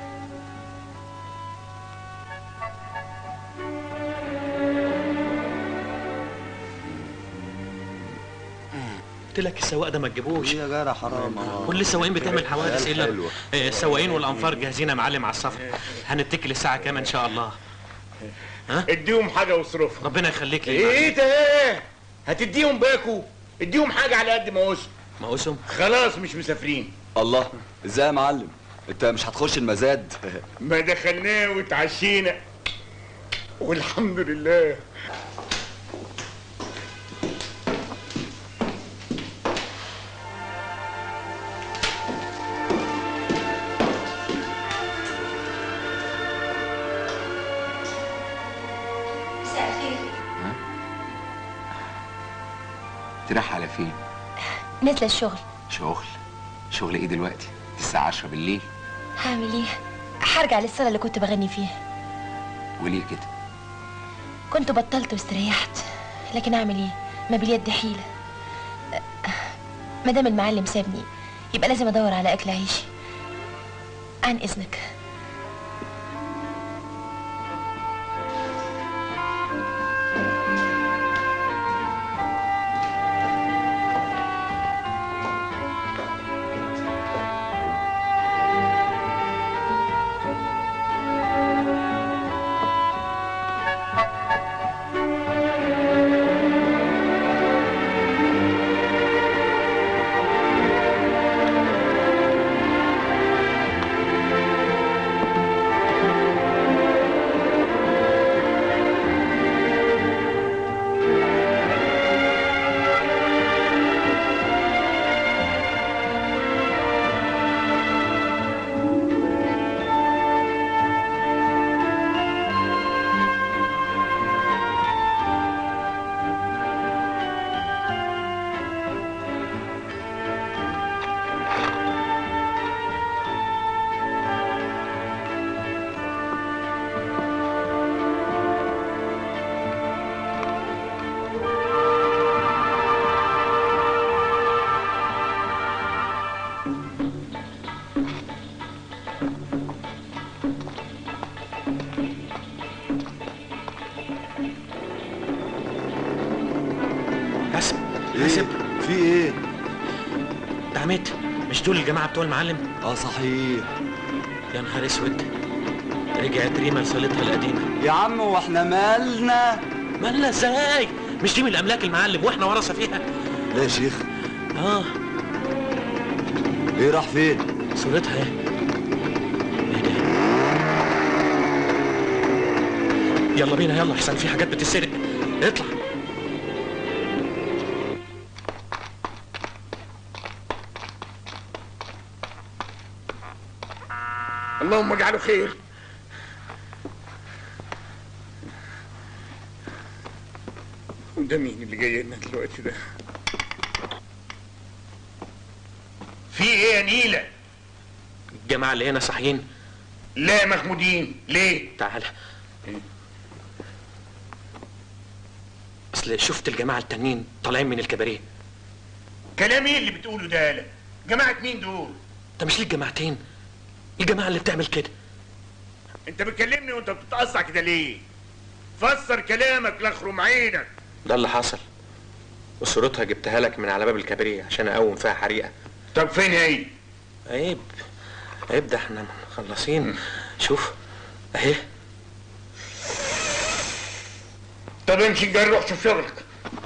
قلت لك السواق ده ما تجيبوش يا جدع حرام كل السواقين بتعمل حوادث الا حلوة. آه، السواقين والانفار جاهزين يا معلم على السفر هنتكل الساعه كام ان شاء الله اديهم حاجه واصرفها ربنا يخليك لي ايه ده ايه هتديهم باكو اديهم حاجه على قد ما وصل موسم خلاص مش مسافرين الله ازاي يا معلم انت مش هتخش المزاد ما دخلناه واتعشينا والحمد لله مساء الخير تروح على فين نازله الشغل شغل شغل ايه دلوقتي الساعة 10 بالليل هعمل ايه هرجع للصاله اللي كنت بغني فيها وليه كده كنت بطلت واستريحت لكن اعمل ايه ما باليد حيله ما دام المعلم سابني يبقى لازم ادور على اكل عيشي عن اذنك حاسب حاسب في ايه؟ ده عميد مش دول الجماعة بتوع المعلم؟ اه صحيح يا نهار اسود رجعت ريما لصالتها القديمة يا عم واحنا مالنا مالنا ازاي؟ مش دي من الأملاك المعلم واحنا ورثة فيها؟ لا يا شيخ اه ايه راح فين؟ صورتها ايه؟ يلا بينا يلا احسن في حاجات بتتسرق اطلع اللهم اجعله خير وده مين اللي جاي لنا دلوقتي ده في ايه يا نيلة؟ الجماعة اللي هنا صاحيين لا مخمودين ليه؟ تعال اصل شفت الجماعة التانيين طالعين من الكباريه كلام ايه اللي بتقوله ده يالا؟ جماعة مين دول؟ ده مش ليه الجماعتين الجماعة اللي بتعمل كده انت بتكلمني وانت بتتقصع كده ليه؟ فسر كلامك لاخرم عينك ده اللي حصل وصورتها جبتها لك من على باب الكباريه عشان اقوم فيها حريقة طب فين هي؟ عيب عيب ده احنا مخلصين شوف اهي طب امشي جاي روح شوف شغلك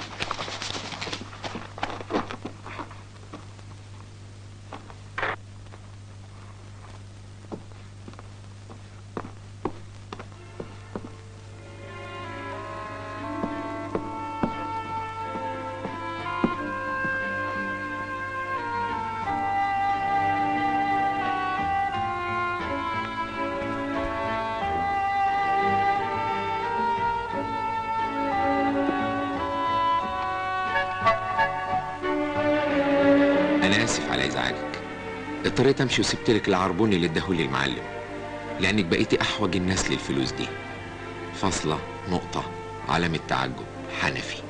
انا اسف على ازعاجك اضطريت امشي وسبت لك العربون اللي اداهولي المعلم لانك بقيتي احوج الناس للفلوس دي فاصله نقطه علامه تعجب حنفي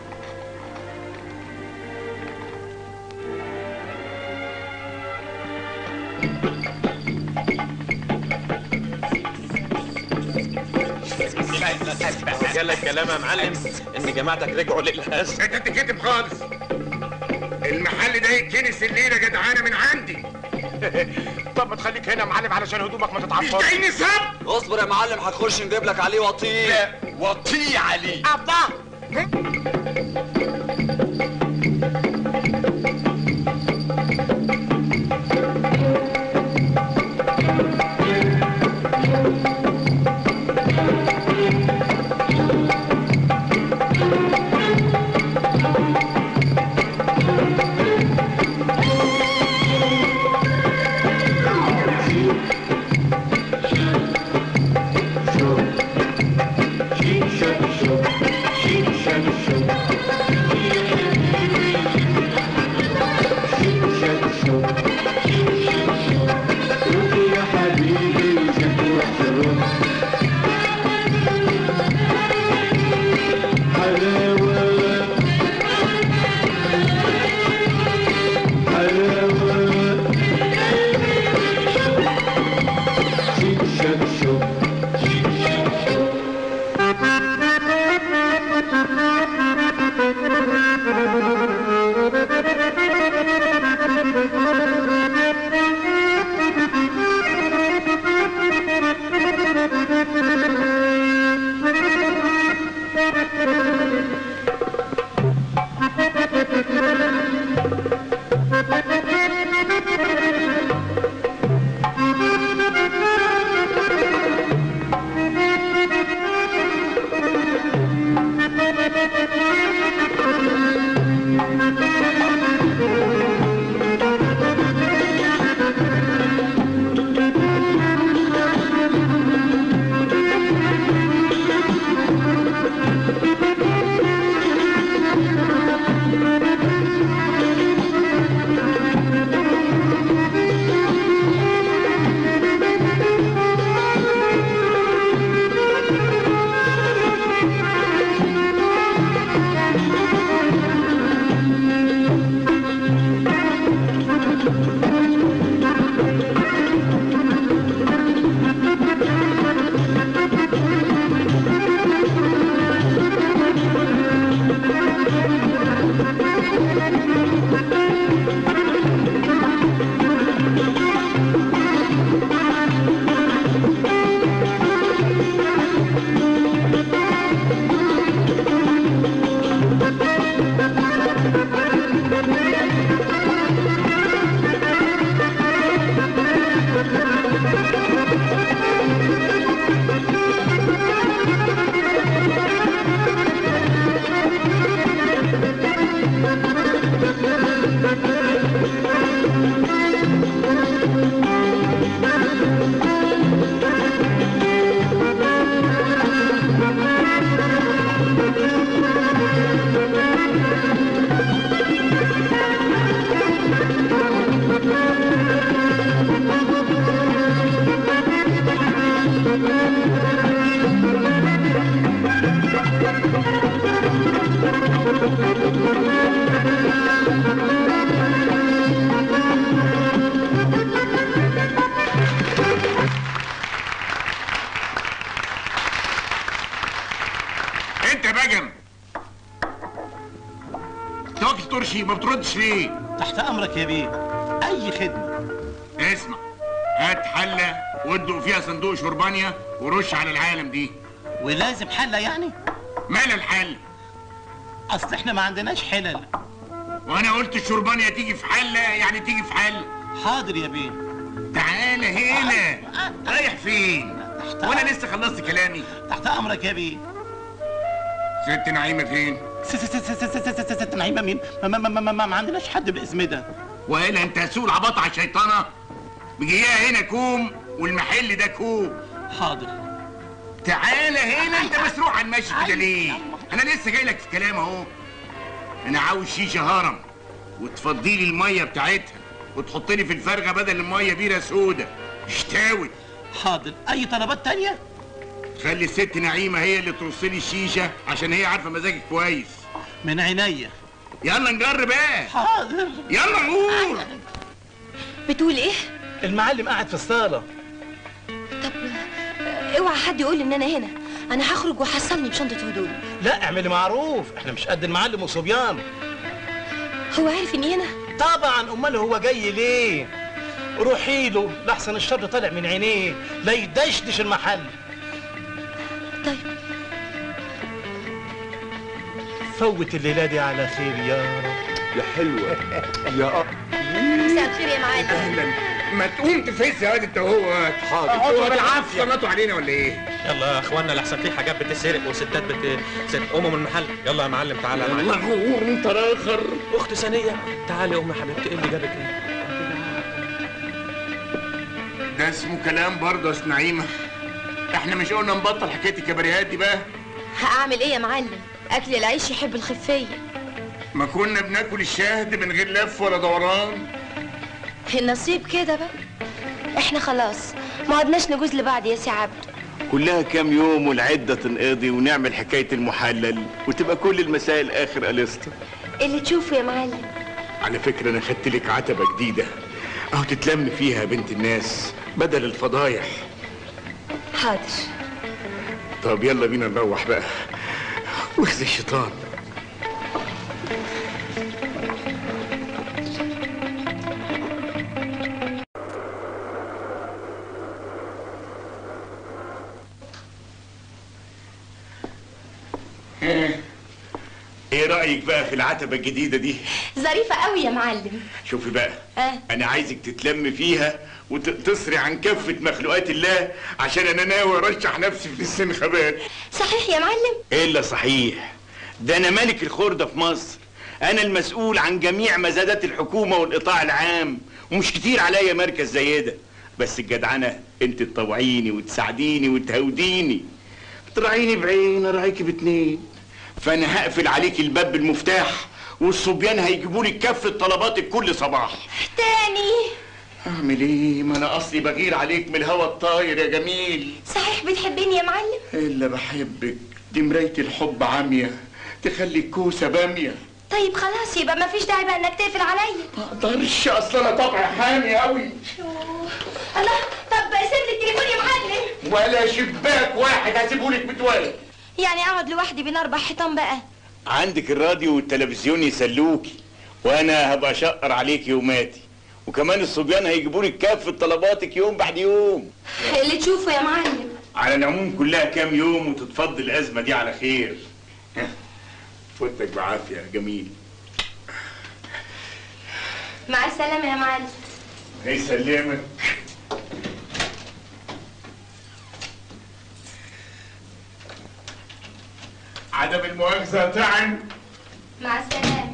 جالك كلام يا معلم ان جماعتك رجعوا للأسف انت تتكتب خالص المحل ده يتكنس الليله جدعانه من عندي طب ما تخليك هنا يا معلم علشان هدومك ما تتعفرش مش جاي نساب اصبر يا معلم هنخش نجيب لك عليه وطيه لا وطيه عليه الله رشي ما بتردش ليه تحت امرك يا بيه اي خدمه اسمع هات حله وادلق فيها صندوق شربانيا ورش على العالم دي ولازم حله يعني مال الحل اصل احنا ما عندناش حلل وانا قلت الشربانيا تيجي في حله يعني تيجي في حل حاضر يا بيه تعالى هنا رايح فين وانا لسه خلصت كلامي تحت امرك يا بيه ست نعيمه فين ست ست ست ست ست ست ست نعيمه مين ما, ما, ما, ما, ما عندناش حد بالاسم ده وقال انت سوق العباطه على الشيطانه بيجيها هنا كوم والمحل ده كوم حاضر تعالى هنا انت مسروع عن ماشي كده ليه انا لسه جاي لك في كلام اهو انا عاوز شيشه هرم وتفضي لي الميه بتاعتها وتحط لي في الفرغه بدل الميه بيره سودا اشتاوي حاضر اي طلبات تانية خلي الست نعيمه هي اللي ترص لي الشيشه عشان هي عارفه مزاجك كويس من عينيا يلا نجرب ايه حاضر يلا نقول بتقول ايه المعلم قاعد في الصاله طب آه، اوعى حد يقول ان انا هنا انا هخرج وحصلني بشنطه هدوم لا اعملي معروف احنا مش قد المعلم وصبيانه هو عارف اني هنا طبعا امال هو جاي ليه روحي له لحسن الشر طالع من عينيه لا يدشدش المحل طيب فوت الليله دي على خير يا رب يا حلوه يا مساء الخير يا معلم اهلا ما تقوم تفز يا واد انت هو حاضر. انتوا بالعافيه صنطوا علينا ولا ايه يلا يا اخوانا لحسن في حاجات بتسرق وستات بتسرق قوموا من المحل يلا يا معلم تعالى يا معلم غور انت راخر اخت ثانيه تعالي يا ام حبيبتي ايه اللي جابك هنا ده اسمه كلام برضه يا أست نعيمه احنا مش قلنا نبطل حكايه الكباريهات دي بقى هعمل ايه يا معلم اكل العيش يحب الخفيه ما كنا بناكل الشهد من غير لف ولا دوران النصيب كده بقى احنا خلاص ما عدناش نجوز لبعض يا سي عبد كلها كام يوم والعدة تنقضي ونعمل حكاية المحلل وتبقى كل المسائل آخر قليصة اللي تشوفه يا معلم على فكره انا خدت لك عتبه جديده اهو تتلم فيها يا بنت الناس بدل الفضايح حاضر طب يلا بينا نروح بقى واخذ الشيطان ايه رأيك بقى في العتبة الجديدة دي؟ ظريفه قوي يا معلم شوفي بقى اه انا عايزك تتلم فيها وتصري عن كافة مخلوقات الله عشان انا ناوي ارشح نفسي في السنخبات صحيح يا معلم الا صحيح ده انا ملك الخردة في مصر انا المسؤول عن جميع مزادات الحكومة والقطاع العام ومش كتير عليا مركز زي ده بس الجدعنة انت تطوعيني وتساعديني وتهوديني تراعيني بعين اراعيكي باتنين فانا هقفل عليك الباب بالمفتاح والصبيان هيجيبوا لك كافة طلباتك كل صباح تاني اعمل ايه ما انا اصلي بغير عليك من الهوا الطاير يا جميل صحيح بتحبني يا معلم الا بحبك دي مراية الحب عامية تخلي الكوسة بامية طيب خلاص يبقى ما فيش داعي بقى انك تقفل عليا ما اقدرش اصل انا طبعي حامي قوي الله طب سيب لي التليفون يا معلم ولا شباك واحد هسيبهولك متولد يعني اقعد لوحدي بين اربع حيطان بقى عندك الراديو والتلفزيون يسلوكي وانا هبقى اشقر عليك يوماتي وكمان الصبيان هيجيبوا لك كافة طلباتك يوم بعد يوم اللي تشوفه يا معلم على العموم كلها كام يوم وتتفضل الازمه دي على خير فوتك بعافيه يا جميل مع السلامه يا معلم هيسلمك عدم المؤاخذه تعن مع السلامه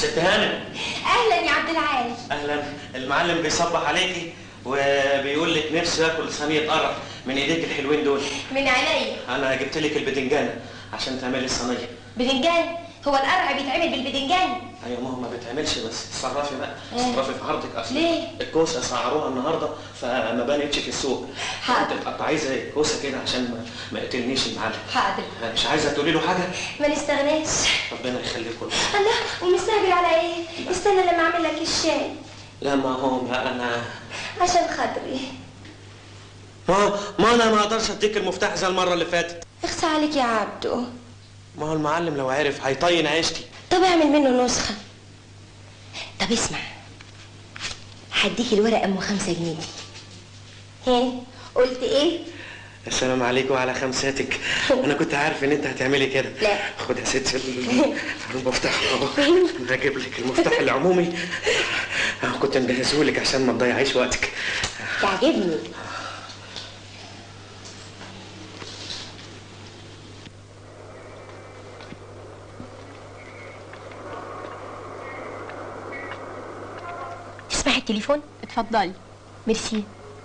ست هانم اهلا يا عبد العال اهلا المعلم بيصبح عليكي وبيقول لك نفسه ياكل صينيه قرع من ايديك الحلوين دول من عينيا انا جبت لك البتنجانه عشان تعملي الصينيه بدنجان هو القرع بيتعمل بالبدنجان ايوه ما هو ما بتعملش بس اتصرفي بقى إيه؟ اتصرفي في عرضك اصلا ليه؟ الكوسه سعروها النهارده فما بانتش في السوق حاضر. انت تقطعيه زي الكوسه كده عشان ما, ما يقتلنيش المعلم حاضر مش عايزه تقولي له حاجه ما نستغناش ربنا يخليكم الله ومستعجل على ايه استنى لما اعمل لك الشاي لا ما هو ما انا عشان خاطري ما ما انا ما اقدرش اديك المفتاح زي المره اللي فاتت اخسى عليك يا عبدو ما هو المعلم لو عرف هيطين عيشتي طب اعمل منه نسخة طب اسمع هديك الورقة ام خمسة جنيه دي ها قلت ايه؟ السلام عليكم وعلى خمساتك انا كنت عارف ان انت هتعملي كده لا. خد يا ستي ال- المفتاح اهو انا هجيب لك المفتاح العمومي أنا كنت مجهزه لك عشان ما تضيعيش وقتك تعجبني تسمعي التليفون؟ اتفضلي ميرسي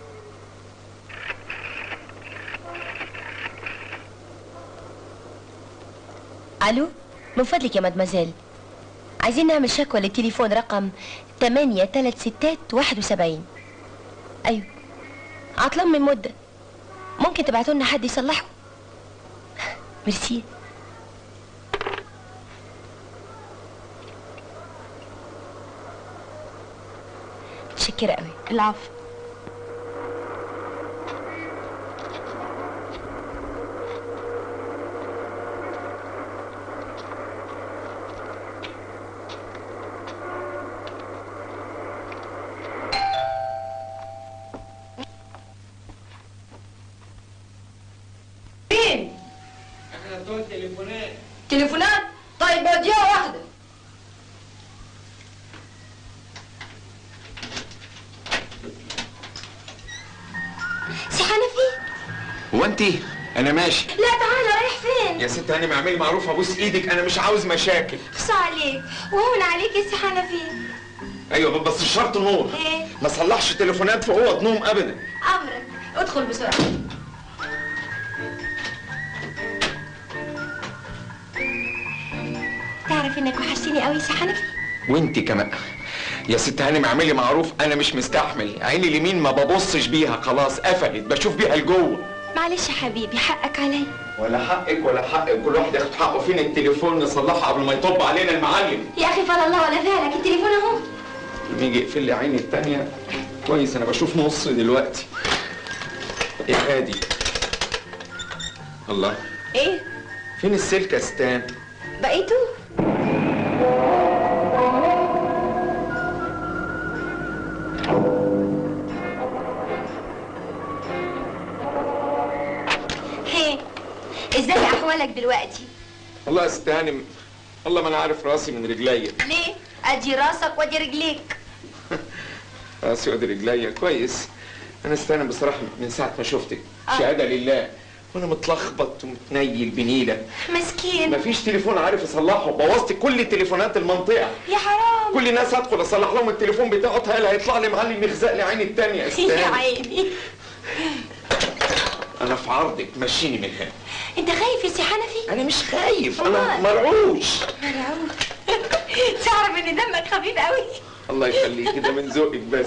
الو من فضلك يا مدمزيل عايزين نعمل شكوى للتليفون رقم 8 3 ستات 71 ايوه عطلان من مده ممكن تبعتوا لنا حد يصلحه ميرسي متشكرة قوي العفو مين؟ احنا بتوع التليفونات تليفونات؟ طيب بديها واحدة سي حنفي هو انت انا ماشي لا تعالى رايح فين؟ يا ست هانم اعملي معروف ابوس ايدك انا مش عاوز مشاكل خص عليك وهون عليك يا سي حنفي ايوه بس الشرط نور ايه ما صلحش تليفونات في اوض نوم ابدا امرك ادخل بسرعة تعرف انك وحشتني قوي يا سي حنفي وانت كمان يا ست هانم اعملي معروف انا مش مستحمل عيني اليمين ما ببصش بيها خلاص قفلت بشوف بيها لجوه معلش يا حبيبي حقك عليا ولا حقك ولا حقك كل واحد ياخد حقه فين التليفون نصلحه قبل ما يطب علينا المعلم يا اخي فلا الله ولا فعلك التليفون اهو لما يجي يقفل لي عيني التانية كويس انا بشوف نص دلوقتي يا هادي الله ايه فين السلك يا ستان بقيتوا هي ازاي احوالك دلوقتي والله يا ست هانم والله ما انا عارف راسي من رجليا ليه ادي راسك وادي رجليك راسي وادي رجليا كويس انا استنى بصراحه من ساعه ما شفتك آه. شهاده لله وانا متلخبط ومتنيل بنيله مسكين مفيش تليفون عارف اصلحه بوظت كل تليفونات المنطقه يا حرام كل الناس هدخل اصلح لهم التليفون بتاعه تهيألي هيطلع لي معلم يخزق لي عيني التانية يا يا استاذ عيني انا في عرضك مشيني من هنا انت خايف يا سي حنفي انا مش خايف انا أمال؟ مرعوش مرعوب تعرف ان دمك خفيف قوي الله يخليك كده من ذوقك بس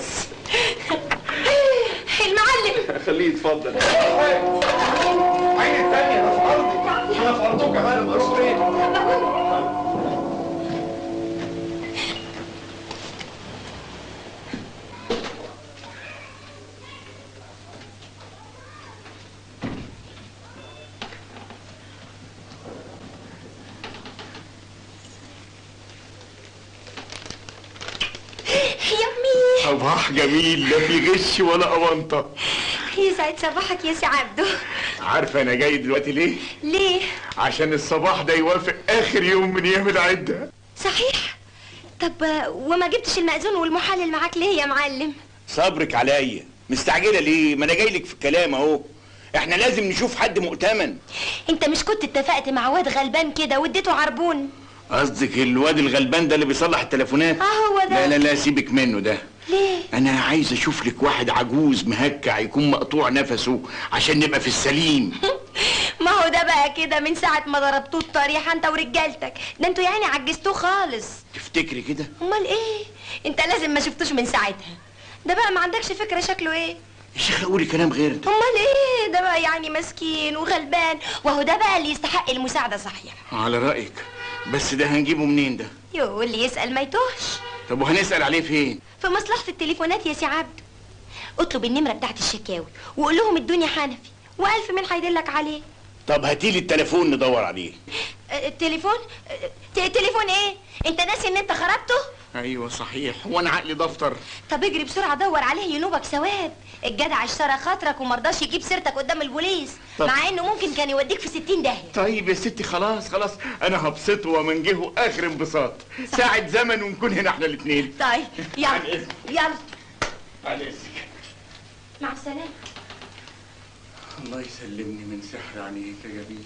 المعلم خليه يتفضل عيني التانية انا في عرضك انا في عرضك يا معلم اشرين يمي صباح جميل لا في غش ولا أونطة يسعد صباحك يا سي عبده عارفة أنا جاي دلوقتي ليه؟ ليه عشان الصباح ده يوافق آخر يوم من أيام العدة صحيح طب آه، وما جبتش المأذون والمحلل معاك ليه يا معلم صبرك عليا مستعجلة ليه؟ ما أنا جاي لك في الكلام أهو إحنا لازم نشوف حد مؤتمن انت مش كنت اتفقت مع واد غلبان كده واديته عربون قصدك الواد الغلبان ده اللي بيصلح التليفونات اه هو ده لا لا لا سيبك منه ده ليه انا عايز اشوف لك واحد عجوز مهكع يكون مقطوع نفسه عشان نبقى في السليم ما هو ده بقى كده من ساعة ما ضربتوه الطريحة انت ورجالتك ده انتوا يعني عجزتوه خالص تفتكري كده امال ايه انت لازم ما شفتوش من ساعتها ده بقى ما عندكش فكرة شكله ايه يا شيخ قولي كلام غير ده امال ايه ده بقى يعني مسكين وغلبان وهو ده بقى اللي يستحق المساعدة صحيح على رايك بس ده هنجيبه منين ده يو اللي يسأل ما يتوهش طب وهنسال عليه فين في مصلحة التليفونات يا سي عبده اطلب النمرة بتاعت الشكاوي وقول لهم الدنيا حنفي وألف من هيدلك عليه طب هاتيلي التليفون ندور عليه أه، التليفون أه، ت- تليفون ايه انت ناسي ان انت خربته ايوه صحيح وانا عقلي دفتر طب اجري بسرعة دور عليه ينوبك سواد الجدع اشترى خاطرك ومرضاش يجيب سيرتك قدام البوليس طب. مع انه ممكن كان يوديك في ستين داهية طيب يا ستي خلاص خلاص انا هبسطه ومنجهه اخر انبساط ساعة زمن ونكون هنا احنا الاثنين طيب يلا يلا على اذنك مع السلامة الله يسلمني من سحر عينيك يا جميل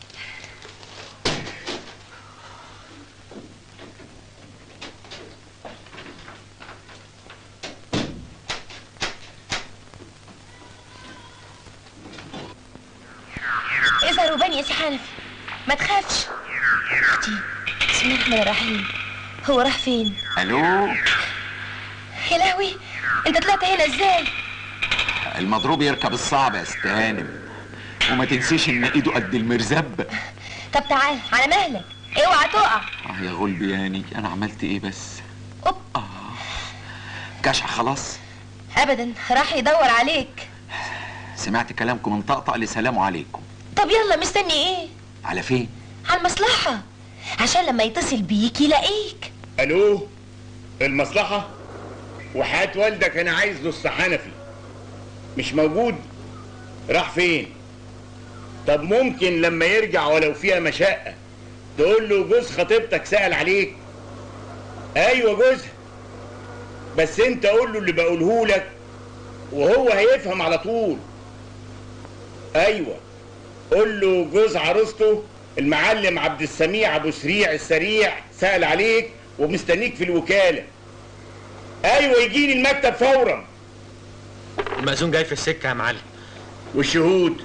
اظهر وبان يا سي حنفي ما تخافش اختي بسم الله الرحمن الرحيم هو راح فين الو يا لهوي انت طلعت هنا ازاي المضروب يركب الصعب يا ست هانم وما تنسيش ان ايده قد المرزب طب تعال على مهلك اوعى تقع اه يا غلبياني انا عملت ايه بس أوب. اه كشع خلاص ابدا راح يدور عليك سمعت كلامكم من طقطق لسلام عليكم طب يلا مستني ايه على فين على المصلحة عشان لما يتصل بيك يلاقيك الو المصلحة وحياة والدك انا عايز نص حنفي مش موجود راح فين طب ممكن لما يرجع ولو فيها مشقة تقول له جوز خطيبتك سأل عليك ايوه جوزها بس انت قول له اللي بقوله لك وهو هيفهم على طول ايوه قول له جوز عروسته المعلم عبد السميع ابو سريع السريع سأل عليك ومستنيك في الوكالة ايوه يجيني المكتب فورا المأذون جاي في السكة يا معلم والشهود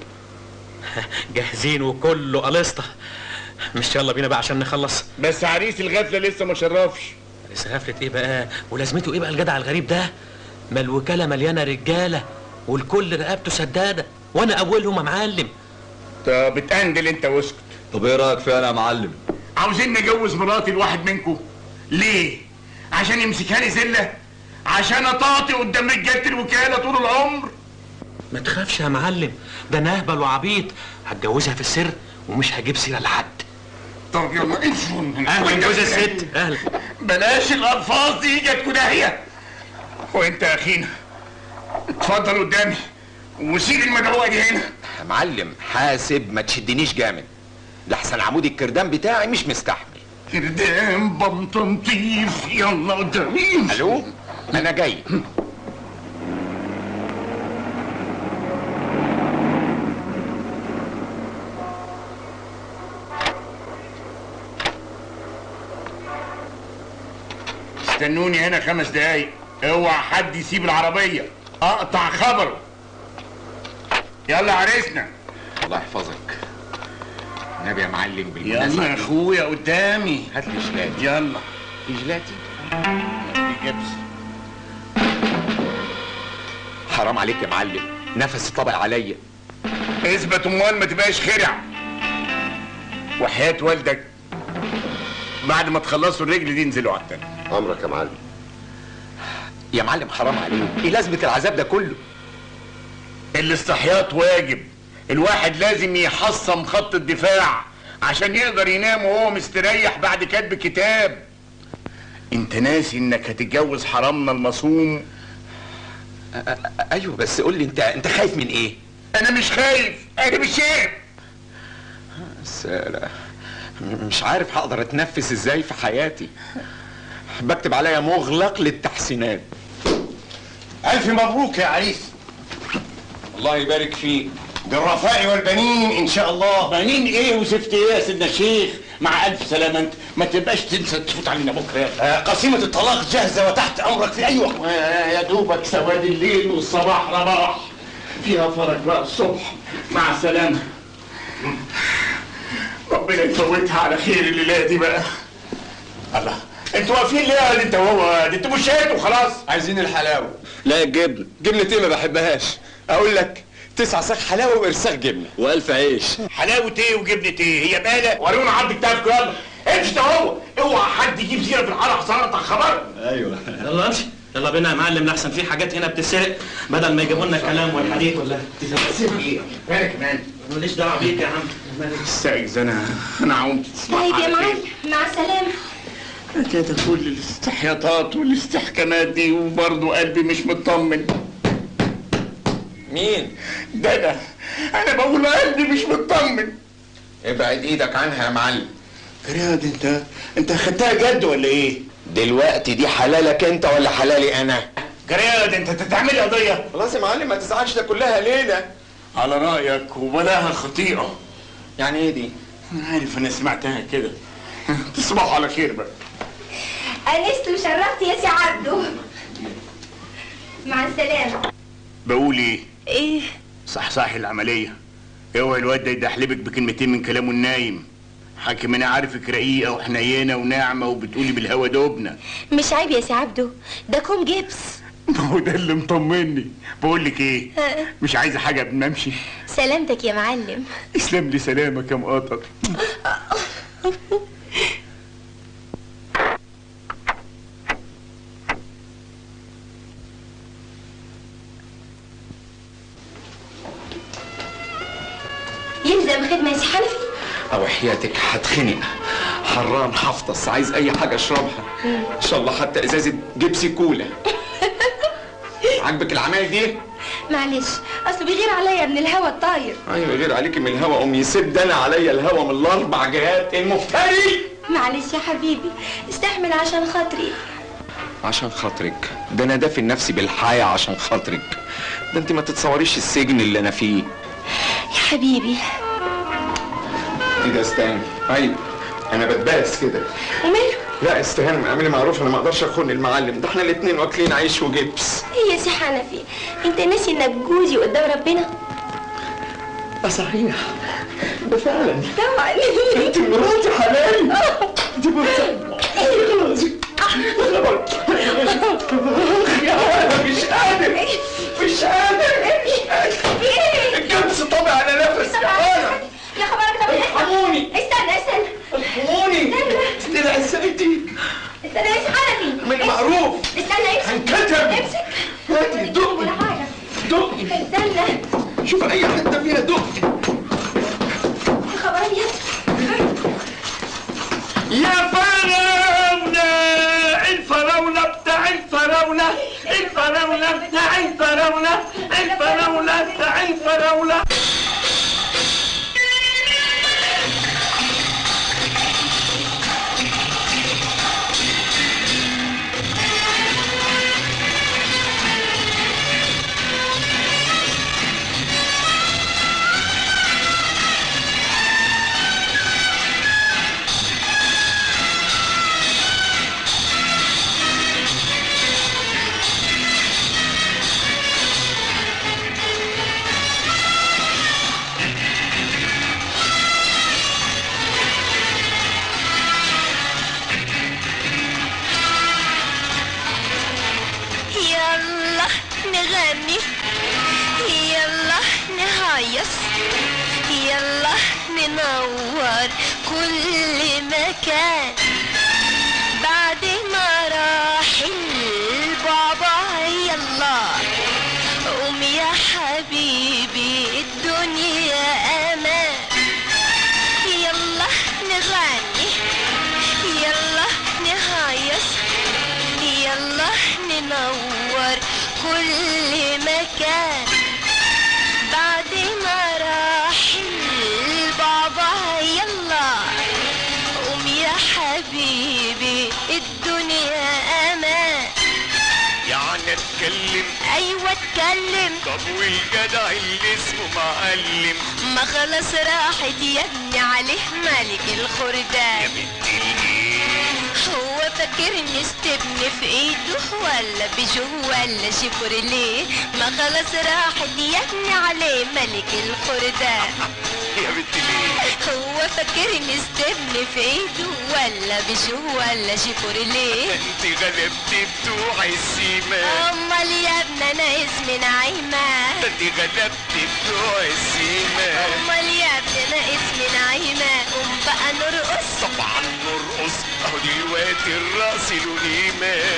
جاهزين وكله قلصته مش يلا بينا بقى عشان نخلص بس عريس الغفلة لسه ما شرفش بس غفلة ايه بقى ولازمته ايه بقى الجدع الغريب ده ما الوكالة مليانة رجالة والكل رقبته سدادة وانا اولهم يا معلم طب اتقندل انت واسكت طب ايه رايك فيها انا يا معلم عاوزين نجوز مراتي لواحد منكم ليه عشان يمسكها لي زله عشان اطاطي قدام رجاله الوكاله طول العمر ما تخافش يا معلم ده انا اهبل وعبيط هتجوزها في السر ومش هجيب سيرة لحد طب يلا انشون اهلا جوز الست اهلا بلاش الالفاظ دي جت كداهيه وانت يا اخينا اتفضل قدامي وسيب المدعوه دي هنا يا معلم حاسب ما تشدنيش جامد لحسن عمود الكردان بتاعي مش مستحمل كردان بمطنطيف يلا قدامي الو انا جاي استنوني هنا خمس دقايق اوعى حد يسيب العربيه اقطع خبره يلا عريسنا الله يحفظك النبي يا معلم يلا بالمناسبة يا دي، اخويا قدامي هات لي جلاتي يلا في جلاتي في جبس حرام عليك يا معلم نفسي طبع عليا اثبت امال ما تبقاش خرع وحياة والدك بعد ما تخلصوا الرجل دي انزلوا على التاني امرك يا معلم يا معلم حرام عليك ايه لازمة العذاب ده كله الاستحياط واجب الواحد لازم يحصم خط الدفاع عشان يقدر ينام وهو مستريح بعد كتب كتاب انت ناسي انك هتتجوز حرامنا المصوم أ- أ- ايوه بس قول لي انت انت خايف من ايه انا مش خايف انا مش شايف بس لا م- مش عارف هقدر اتنفس ازاي في حياتي بكتب عليا مغلق للتحسينات الف مبروك يا عريس الله يبارك فيك بالرفاء والبنين ان شاء الله بنين ايه وزفت ايه يا سيدنا الشيخ مع الف سلامه انت ما تبقاش تنسى تفوت علينا بكره يا آه، قسيمة الطلاق جاهزة وتحت امرك في اي وقت يا دوبك سواد الليل والصباح رباح فيها فرج بقى الصبح مع السلامه ربنا يفوتها على خير الليله دي بقى الله انتوا واقفين ليه يا انت وهو دي انتوا مش شاهدوا خلاص عايزين الحلاوه لا الجبن جبنه ايه ما بحبهاش اقول لك تسع ساخ حلاوه وارساخ جبنه والف عيش حلاوه ايه وجبنه ايه هي مالة ورينا عرض كتابكم يلا امشي ده هو اوعى حد يجيب سيره في الحاره حصلت خبر ايوه يلا امشي يلا بينا يا معلم لحسن في حاجات هنا بتتسرق بدل ما يجيبوا لنا كلام والحديث ولا سيب ايه انا كمان ماليش دعوه بيك يا عم استاذ انا انا عمت طيب يا معلم مع السلامة كده كل الاستحياطات والاستحكامات دي وبرضه قلبي مش مطمن مين ده انا انا بقول قلبي مش مطمن ابعد ايدك عنها يا معلم رياض انت انت خدتها جد ولا ايه؟ دلوقتي دي حلالك انت ولا حلالي انا جرياد انت تتعمل قضيه خلاص يا معلم ما تزعلش ده كلها ليله على رايك وبلاها خطيئه يعني ايه دي انا عارف انا سمعتها كده تصبحوا على خير بقى أنست وشرفت يا سي عبده مع السلامة بقول ايه إيه صح صح العمليه اوعي الواد ده يدحلبك بكلمتين من كلامه النايم حاكم انا عارفك رقيقه وحنينه وناعمه وبتقولي بالهوا دوبنا مش عيب يا سي عبده ده كوم جبس ما هو ده اللي مطمني بقول لك ايه ها، مش عايزه حاجه قبل ما امشي سلامتك يا معلم اسلم لي سلامك يا مقاطر يلزم خدمة يا سي حنفي او حياتك هتخنق حران حفطس عايز اي حاجه اشربها ان شاء الله حتى ازازه جبسي كولا عاجبك العمايل دي معلش أصله بيغير عليا من الهوا الطاير ايوه غير عليك من الهوا قوم يسد انا عليا الهوا من الاربع جهات المفتري معلش يا حبيبي استحمل عشان خاطري عشان خاطرك ده انا دافن نفسي بالحياة عشان خاطرك ده انت ما تتصوريش السجن اللي انا فيه يا حبيبي ايه ده استهان ايوه انا بتباس كده وماله لا استهان اعملي معروف انا ما اقدرش اخون المعلم ده احنا الاتنين واكلين عيش وجبس ايه يا سي حنفي انت ناسي انك جوزي قدام ربنا اه صحيح ده فعلا طبعا انت مراتي حلال انت مراتي يا انا مش قادر مش قادر مش قادر الجبس طبع على نفسي انا يا خبرك طب ارحموني استنى استنى ارحموني تطلع ازاي دي استنى يا سي حنفي من معروف استنى امسك هنكتب امسك هاتي دقي ولا حاجة دقي استنى شوف اي حته فيها دقي يا خبر ابيض يا فراولة الفراولة بتاع الفراولة الفراولة بتاع الفراولة الفراولة بتاع الفراولة يلا نغني يلا نهيص يلا ننور كل مكان بعد ما راح البابا يلا قوم يا حبيبي الدنيا امان يلا نغني يلا نهيص يلا ننور كل مكان بعد ما راح البابا يلا قوم يا حبيبي تتكلم طب والجدع اللي اسمه معلم ما خلاص راحت يا ابني عليه ملك الخردان هو فاكرني استبن في ايده ولا بيجو ولا شيفورليه ما خلاص راحت يا ابني عليه ملك الخردان يا بنت ليه هو فاكرني استبن في ايده ولا بيجو ولا شيفورليه انت غلبت بتوع السيما امال يا ابني انا اسمي نعيمه انت غلبت بتوع السيما امال يا ابني انا اسمي نعيمه قوم بقى نرقص طبعا نرقص اهو دلوقتي الراس له قيمه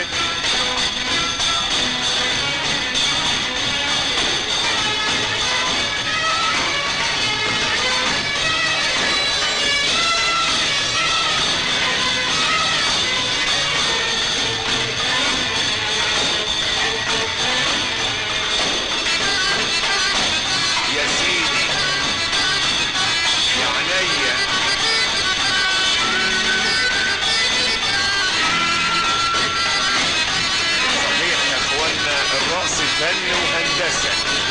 يا سيدي يا عينيا صحيح يا اخوانا الرقص فن وهندسه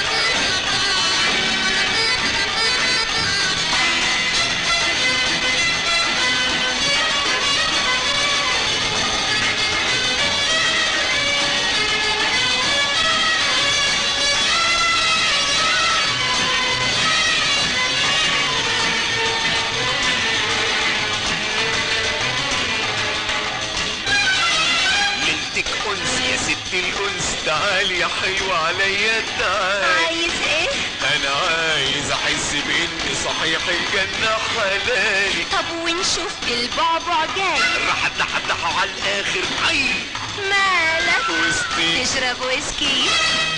ليلتك انس يا ست الانس تعالي يا حلوه عليا تعالي عايز ايه انا عايز احس بان صحيح الجنه حلالي طب وان شفت البعبع جاي راح اتحدحوا على الاخر اي مالك وسطي تشرب ويسكي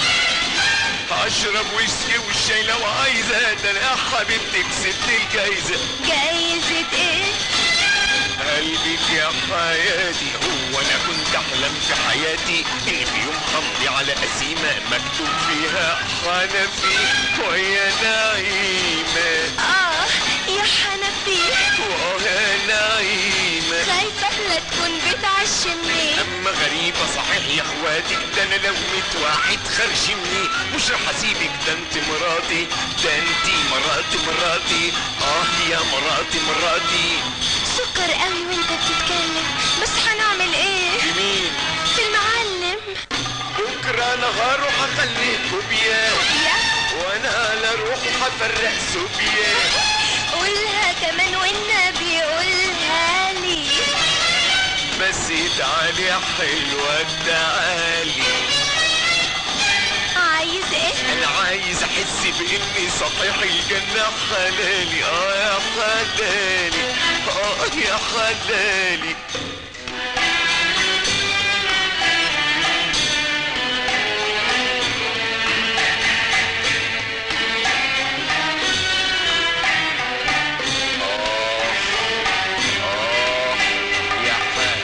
اشرب ويسكي والشاي لو عايزه ده انا حبيبتي كسبت الجايزه جايزة ايه قلبك يا حياتي هو انا كنت احلم في حياتي ان في يوم همضي على قسيمه مكتوب فيها حنفي ويا نعيمه اه يا حنفي ويا نعيمه خايفة لا تكون بتعشمني اما غريبه صحيح يا اخواتك ده انا لو ميت واحد خرشمني مش راح اسيبك ده انت مراتي ده انت مراتي مراتي اه يا مراتي مراتي سكر قوي وانت بتتكلم بس هنعمل ايه بمين في المعلم بكره انا هروح اخليه كوبيا وانا لا اروح هفرق سوبيا قولها كمان والنبي قولها لي بس تعالي يا حلوه تعالي عايز ايه انا عايز احس باني صحيح الجنه حلالي اه يا حلالي اه يا حلالي يا حلالي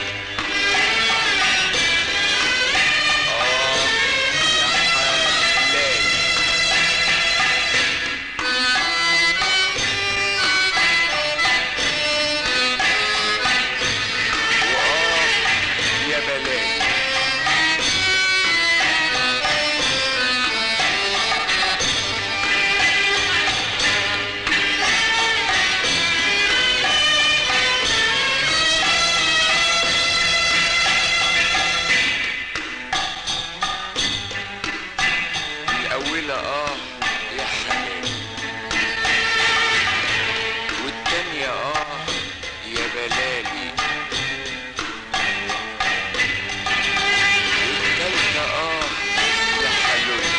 يا بلاد الأولى آه يا حلال والتانية آه يا بلالي والتالتة آه يا حلولي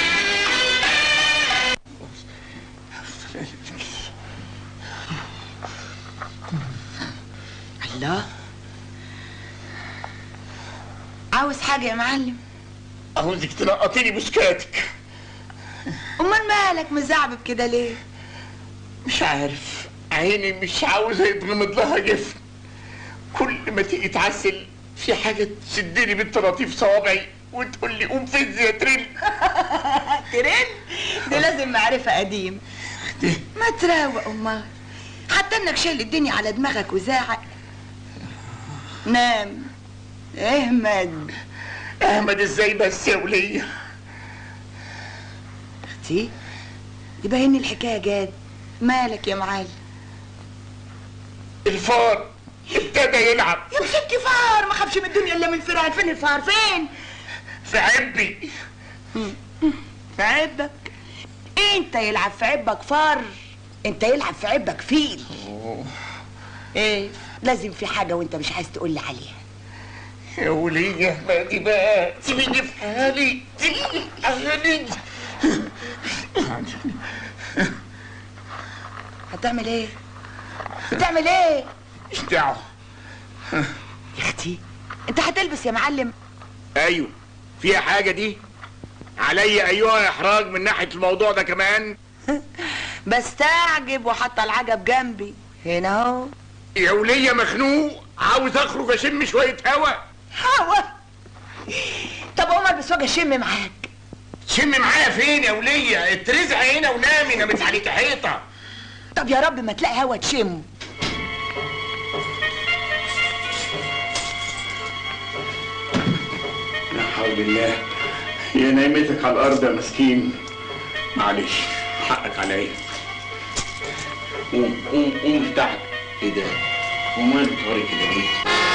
الله عاوز حاجة يا معلم عاوزك تنقطيني بسكاتك امال مالك مزعبب كده ليه مش عارف عيني مش عاوزة يتغمض لها جفن كل ما تيجي تعسل في حاجة تشدني بالطراطيف صوابعي وتقول لي قوم فز يا تريل ترين دي لازم معرفة قديم ما تراوق امال حتى انك شايل الدنيا على دماغك وزاعق نام اهمد احمد ازاي بس يا ولية اختي يبقى ان الحكايه جاد مالك يا معلم الفار ابتدى يلعب يا ستي فار ما خافش من الدنيا الا من فرعون فين الفار فين في عبي في عبك انت يلعب في عبك فار انت يلعب في عبك فيل ايه لازم في حاجه وانت مش عايز تقول لي عليها يا ولية ما دي بقى سيبيني في حالي سيبيني في حالي هتعمل ايه بتعمل ايه مش دعوة يا اختي انت هتلبس يا معلم ايوه فيها حاجة دي علي ايها احراج من ناحية الموضوع ده كمان بستعجب وحاطه العجب جنبي هنا اهو يا ولية مخنوق عاوز اخرج اشم شوية هوا هوا طب قوم البس واجي اشم معاك شم معايا فين يا ولية اترزع هنا ونامي نامت عليك حيطة طب يا رب ما تلاقي هوا تشمه لا حول الله يا نايمتك على الارض يا مسكين معلش حقك عليا قوم قوم قوم تحت ايه ده ومال طارق كده ليه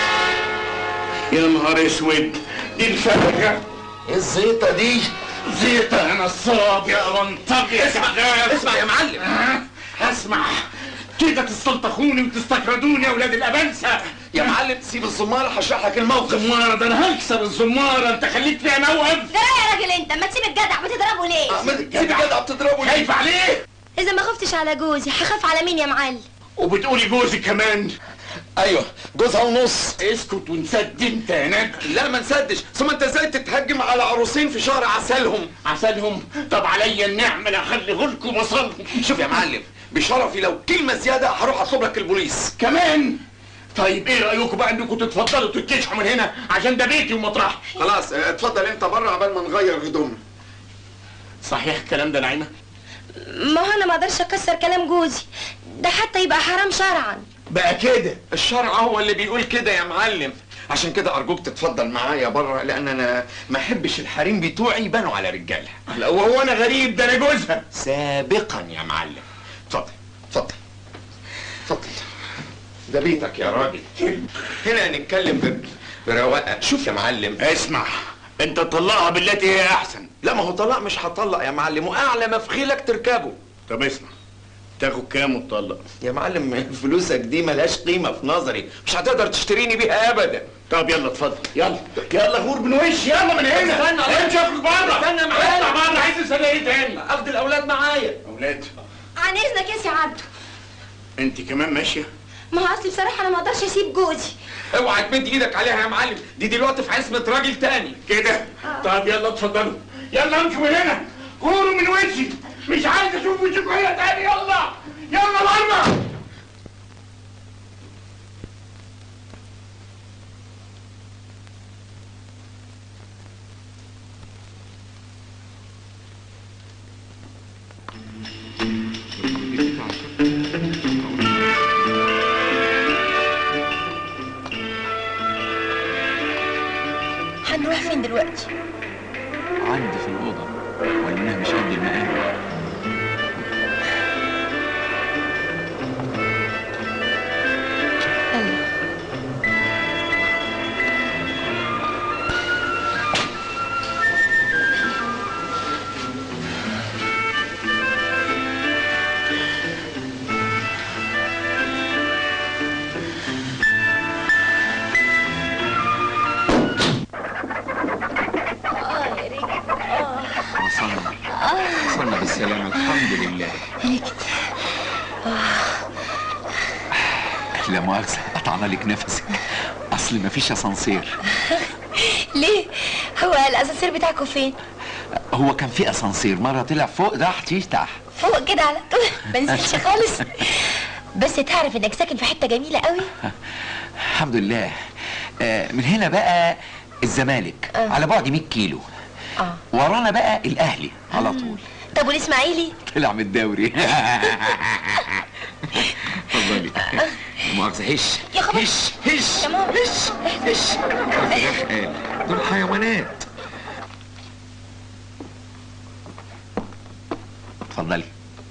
يا نهار اسود دي الفرقه الزيطه دي زيطه يا نصاب يا بنطج يا اسمع- شغال اسمع يا معلم. ها؟ اسمع كده تستلطخوني وتستكردوني يا اولاد الابنسه يا معلم سيب الزمارة هشرح لك الموقف الزمارة ده انا هكسر الزمارة انت خليك فيها موقف ده يا راجل انت ما تسيب الجدع بتضربه ليه سيب الجدع بتضربه ليه؟ خايف عليه اذا ما خفتش على جوزي هخاف على مين يا معلم وبتقولي جوزي كمان ايوه جوزها ونص اسكت ونسد انت يا نجم لا ما نسدش ثم انت ازاي تتهجم على عروسين في شهر عسلهم عسلهم طب عليا النعمة لا اخلي غلكم وصلهم شوف يا معلم بشرفي لو كلمة زيادة هروح اطلب لك البوليس كمان طيب ايه رايكم بقى انكم تتفضلوا تتكشحوا من هنا عشان ده بيتي ومطرحي خلاص اه، اتفضل انت بره عبال ما نغير هدومنا صحيح الكلام ده نعيمه ما هو انا ما اقدرش اكسر كلام جوزي ده حتى يبقى حرام شرعا بقى كده الشرع هو اللي بيقول كده يا معلم عشان كده ارجوك تتفضل معايا بره لان انا ما احبش الحريم بتوعي يبانوا على رجاله لا وهو انا غريب ده انا جوزها سابقا يا معلم اتفضل اتفضل اتفضل ده بيتك يا راجل هنا نتكلم ب- برواقه شوف يا معلم اسمع انت طلقها بالتي هي احسن لا ما هو طلاق مش هطلق يا معلم واعلى ما في خيلك تركبه طب اسمع تاخد كام وتطلق يا معلم فلوسك دي ملهاش قيمه في نظري مش هتقدر تشتريني بيها ابدا طب يلا اتفضل يلا يلا غور من وشي يلا من هنا استنى، امشي اخرج بره استنى معايا. اطلع بره عايز اسال ايه تاني اخد الاولاد معايا اولاد عن اذنك يا سي عبده انت كمان ماشيه ما هو اصلي بصراحه انا ما اقدرش اسيب جوزي اوعى تمد ايدك عليها يا معلم دي دلوقتي في عصمه راجل تاني كده طب يلا اتفضلوا يلا امشوا من هنا غوروا من وشي مش عايز اشوف وشكم هنا تاني يلا يلا بره هنروح فين دلوقتي عندي في الأوضة ولا أنا مش قد المقام وصلنا وصلنا بالسلامة الحمد لله لا مؤاخذة قطعنا لك نفسك أصل مفيش أسانسير ليه هو الاسانسير بتاعكم فين هو كان في أسانسير مرة طلع فوق تحت تحت فوق كده على طول ما نزلش خالص بس تعرف انك ساكن في حته جميله قوي الحمد لله آه، من هنا بقى الزمالك آه. على بعد 100 كيلو اه ورانا بقى الأهلي على طول طب والاسماعيلي طلع من الدوري اتفضلي مؤاخذة هش يا خبر. هش هش يا ماما هش هش الفراخ قال دول حيوانات اتفضلي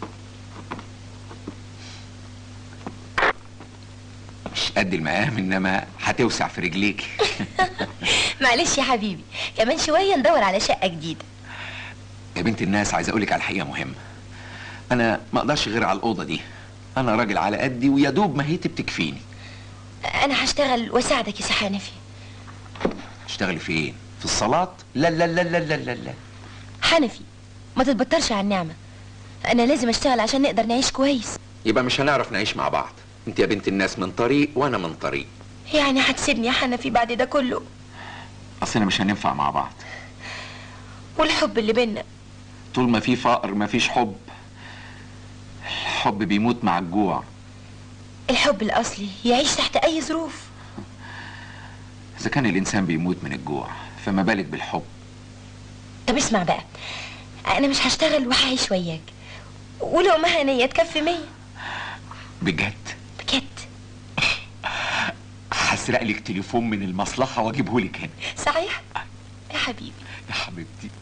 مش قد المقام انما هتوسع في رجليك معلش يا حبيبي كمان شويه ندور على شقه جديده يا بنت الناس عايز اقولك على حقيقه مهمه انا ما اقدرش غير على الاوضه دي انا راجل على قدي ويا دوب ما هي بتكفيني انا هشتغل واساعدك يا سي حنفي تشتغلي فين في الصلاه لا لا لا لا لا لا, لا. حنفي ما تتبطرش على النعمه انا لازم اشتغل عشان نقدر نعيش كويس يبقى مش هنعرف نعيش مع بعض انت يا بنت الناس من طريق وانا من طريق يعني هتسيبني يا حنفي بعد ده كله اصلنا مش هننفع مع بعض والحب اللي بينا طول ما في فقر ما فيش حب الحب بيموت مع الجوع الحب الاصلي يعيش تحت اي ظروف اذا كان الانسان بيموت من الجوع فما بالك بالحب طب اسمع بقى انا مش هشتغل وهعيش وياك ولو مهنيه تكفي مية بجد بجد هسرق لك تليفون من المصلحه واجيبه لك هنا صحيح يا حبيبي يا حبيبتي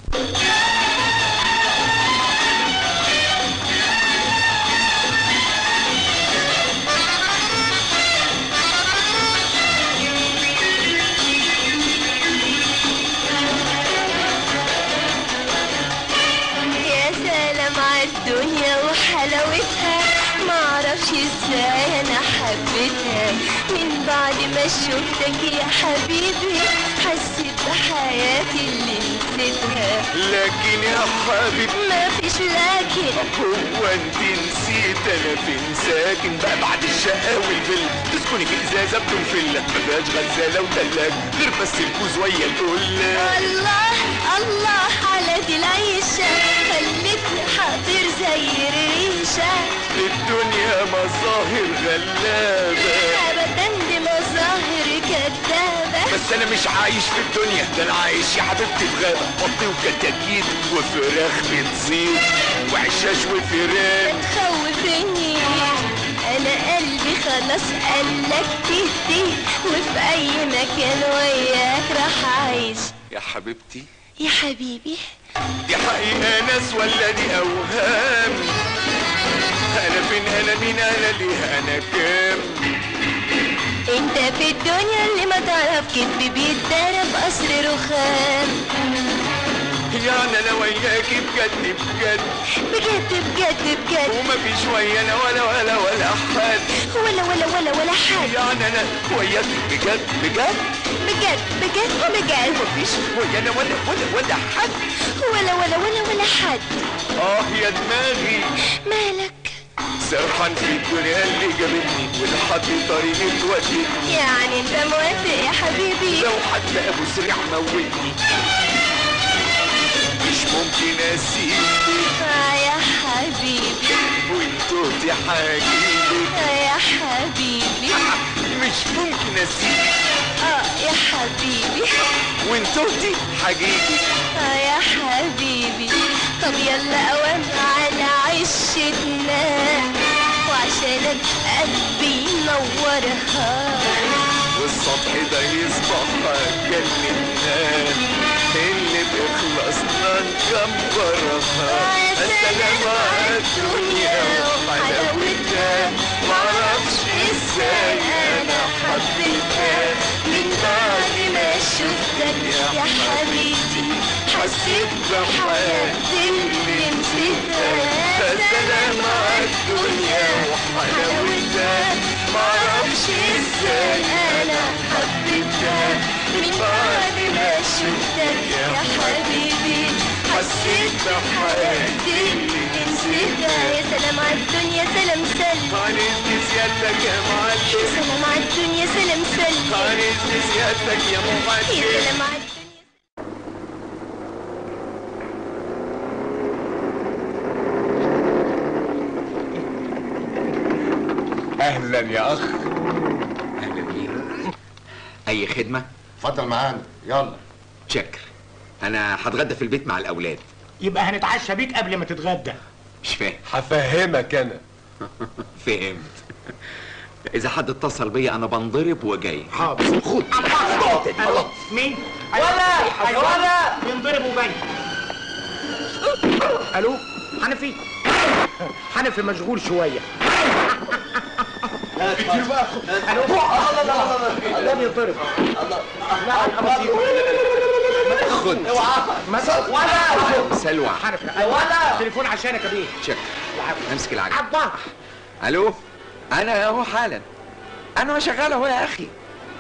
يا سلام عالدنيا وحلاوتها معرفش ازاي انا حبيتها من بعد ما شفتك يا حبيبي حسيت بحياتي اللي نسيتها لكن يا حبيبي مفيش لكن هو انت نسيت انا فين ساكن بقى بعد الشقاوي والفيلا تسكني في ازازه بدون فيلا ما فيهاش غساله وتلاجه غير بس الكوز ويا القله الله الله على دي العيشة خلتني حاضر زي ريشة الدنيا مظاهر غلابه أبدا دي مظاهر كدابة بس انا مش عايش في الدنيا ده انا عايش يا حبيبتي في غابه بطي وكتاكيت وفراخ بتزيد وعشاش وفيران تخوفني أنا قلبي خلاص قالك تهدي وفي أي مكان وياك راح أعيش يا حبيبتي يا حبيبي دي حقيقة ناس ولا دي أوهام أنا فين أنا مين أنا ليه أنا كام انت في الدنيا اللي ما تعرف كدب بيتضرب قصر رخام يعني أنا وياكي بجد بجد بجد بجد بجد ومفيش ويا أنا ولا ولا ولا حد ولا ولا ولا ولا حد يعني أنا وياكي بجد بجد بجد بجد بجد ومفيش ويا أنا ولا ولا ولا حد ولا ولا ولا ولا حد آه يا دماغي مالك سرحان في الدنيا اللي جابتني ولحد طريقي توديني يعني انت موافق يا حبيبي لو حتى ابو سريع موتني مش ممكن اسيبك آه يا حبيبي وانتهتي حاجيبك آه يا حبيبي مش ممكن اسيبك اه يا حبيبي وانتهتي حاجيبك اه يا حبيبي طب يلا اوام على عشتنا وعشان قلبي ينورها والسطح ده يصبح جنتنا اللي بإخلاصنا نكبرها يا السلام على الدنيا وحلاوتها معرفش ازاي انا حبيتها من بعد ما شفتك يا حبيبي حسيت بحياتي اللي نسيتها السلام على الدنيا وحلاوتها معرفش ازاي انا حبيتها من بعد ما شفتك يا حبيبي حسيت بحياتي اللي نسيتها يا سلام على الدنيا سلام سلم عايزني سيادتك يا معلم سلام على الدنيا سلام سلم عايزني سيادتك يا يا معلم سلام على الدنيا اهلا يا اخ اهلا بيك اي خدمه اتفضل معانا يلا شكر انا هتغدى في البيت مع الاولاد يبقى هنتعشى بيك قبل ما تتغدى مش فاهم هفهمك انا فهمت اذا حد اتصل بيا انا بنضرب وجاي حاضر خد ألو، مين؟ ولا ولا ينضرب وجاي الو حنفي حنفي مشغول شويه كتير بقى الو الله الله الله الله يضرب لا ابصير خد مثلا ولا سلوى حنفي ولا تليفون عشانك يا بيه شك امسك العجل عبا الو انا اهو حالا انا شغال اهو يا اخي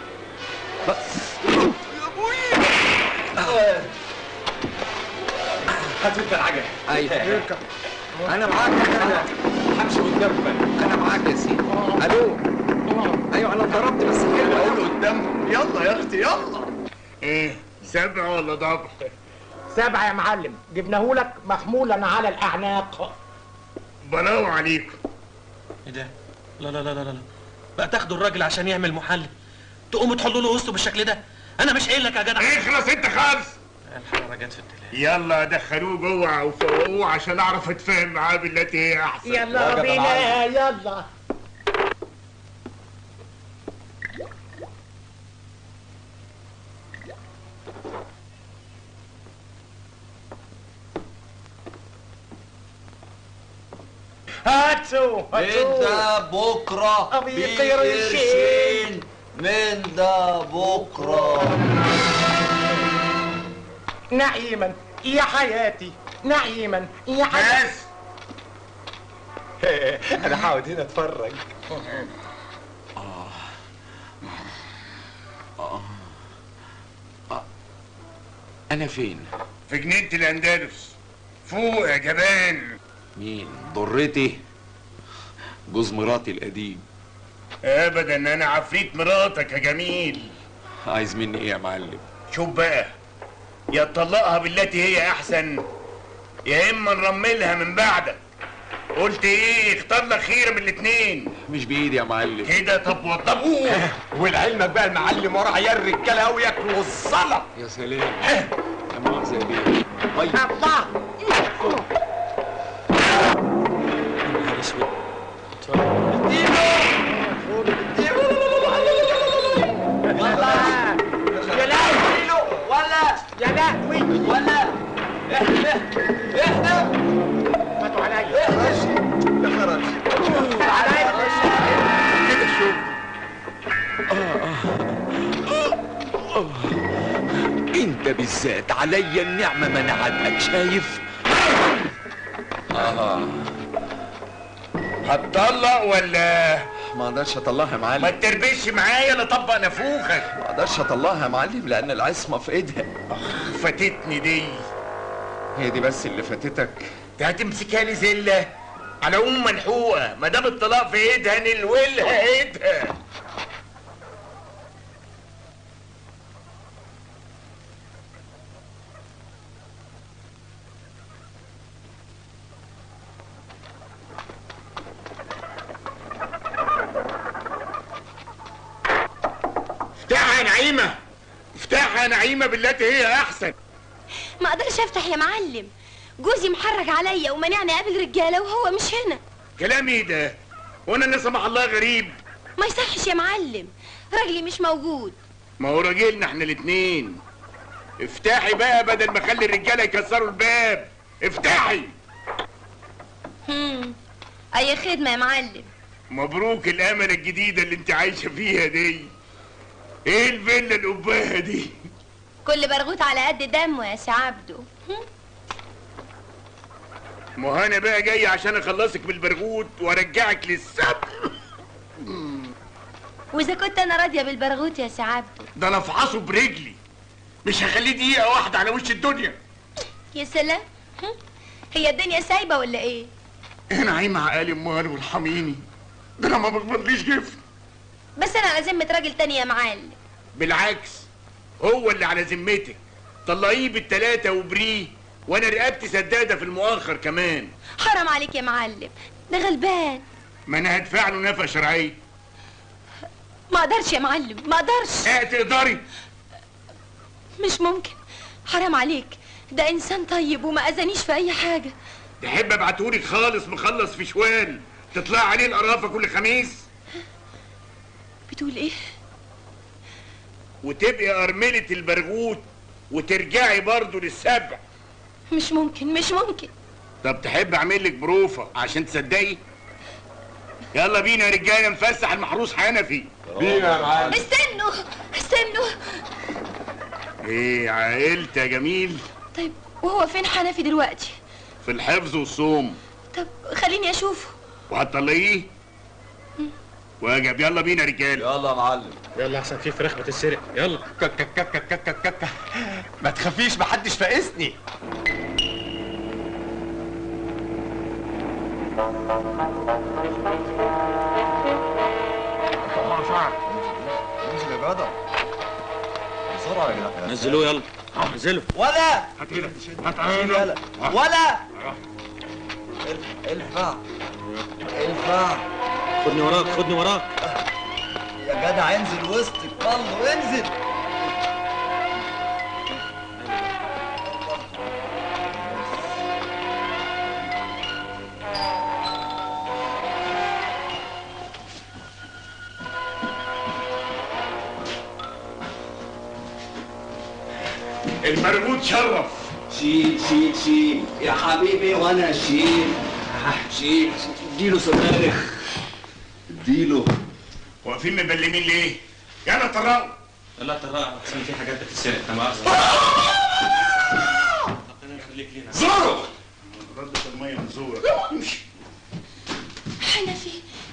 هات انت العجل ايوه انا معاك انا همشي قدامكم انا معاك يا سيدي الو ايوه انا ضربت بس حلو قول قدامهم يلا يا اختي يلا ايه سبع ولا ضبع سبعة يا معلم جبناهولك محمولا على الأعناق بلاو عليكم ايه ده لا لا لا لا لا بقى تاخدوا الراجل عشان يعمل محل تقوموا تحلوا له وسطه بالشكل ده انا مش قايل لك يا جدع اخلص انت خالص الحراره جت في التلاجة يلا دخلوه جوه وفوقوه عشان اعرف اتفاهم معاه بالتي هي احسن يلا بينا يلا هاتوا من ده بكرة أبي في قرشين. من ده بكرة نعيما يا حياتي نعيما يا حياتي انا هقعد هنا اتفرج انا فين في جنينة الاندلس فوق يا جبان مين ضرتي جوز مراتي القديم ابدا انا عفريت مراتك يا جميل عايز مني ايه يا معلم شوف بقى يا تطلقها بالتي هي احسن يا اما نرملها من بعدك قلت ايه اختار لك خير من الاتنين مش بايدي يا معلم كده طب وضبوه ولعلمك بقى المعلم ورا عيال رجاله قوي ياكلوا الصلاه يا سلام يا مؤاخذه يا بيه طيب الله نهار اسود يا لهوي ولا يا لهوي ولا احنا احنا فاتوا عليا يا خرج كده شوف انت بالذات عليا النعمه ما انا عاتقك شايف اه هتطلق ولا ما اقدرش اطلعها يا ما معلم تربش معايا لا طبق نافوخك ما اقدرش اطلعها يا معلم لان العصمه في ايدها فاتتني دي هي دي بس اللي فاتتك انت هتمسكها لي زله على ام ملحوقه ما دام الطلاق في ايدها نلولها ايدها افتحها يا نعيمه افتحها يا نعيمه بالتي هي احسن ما اقدرش افتح يا معلم جوزي محرج عليا ومانعني اقابل رجاله وهو مش هنا كلام ايه ده وانا اللي سمح الله غريب ما يصحش يا معلم راجلي مش موجود ما هو راجلنا احنا الاتنين افتحي بقى بدل ما اخلي الرجاله يكسروا الباب افتحي هم اي خدمه يا معلم مبروك الامل الجديده اللي انت عايشه فيها دي ايه الفيلا القباها دي كل برغوت على قد دمه يا سي عبده هم؟ ما هو انا بقى جاي عشان اخلصك من البرغوت وارجعك للسبع واذا كنت انا راضيه بالبرغوت يا سي عبده ده انا افحصه برجلي مش هخليه دقيقه واحده على وش الدنيا يا سلام هم؟ هي الدنيا سايبه ولا ايه انا عايم عقالي امال وارحميني ده انا ما بقبليش جفن بس انا على ذمه راجل تاني يا معلم بالعكس هو اللي على ذمتك طلعيه بالتلاتة وبريه وانا رقبتي سدادة في المؤخر كمان حرام عليك يا معلم ده غلبان ما انا هدفع له نفقة شرعية ما اقدرش يا معلم ما اقدرش ايه تقدري مش ممكن حرام عليك ده انسان طيب وما اذانيش في اي حاجه تحب ابعتهولك خالص مخلص في شوال تطلع عليه القرافة كل خميس بتقول ايه وتبقي أرملة البرغوت وترجعي برضه للسبع مش ممكن مش ممكن طب تحب اعمل لك بروفه عشان تصدقي يلا بينا يا رجاله نفسح المحروس حنفي بينا يا معلم استنوا استنوا ايه عائلت يا جميل طيب وهو فين حنفي دلوقتي في الحفظ والصوم طب خليني اشوفه وهتطلقيه واجب يلا بينا يا رجاله يلا يا معلم يلا احسن في فراخ بتتسرق يلا كك كك كك كك كك كك ما تخافيش محدش فاقسني انزل يا جدع بسرعه يا جدع نزلوه يلا نزلوا ولا هات هنا هات يلا ولا الفع الفع خدني وراك خدني وراك يا جدع انزل وسطي الله انزل المربوط شرف شيل شيل شيل يا حبيبي وانا شيل شيل اديله صواريخ اديله واقفين مبلمين ليه؟ يلا طرقوا لا ترى احسن في حاجات بتتسرق لا مؤاخذة ربنا يخليك لينا زوروا ردت الميه من زورك امشي حنفي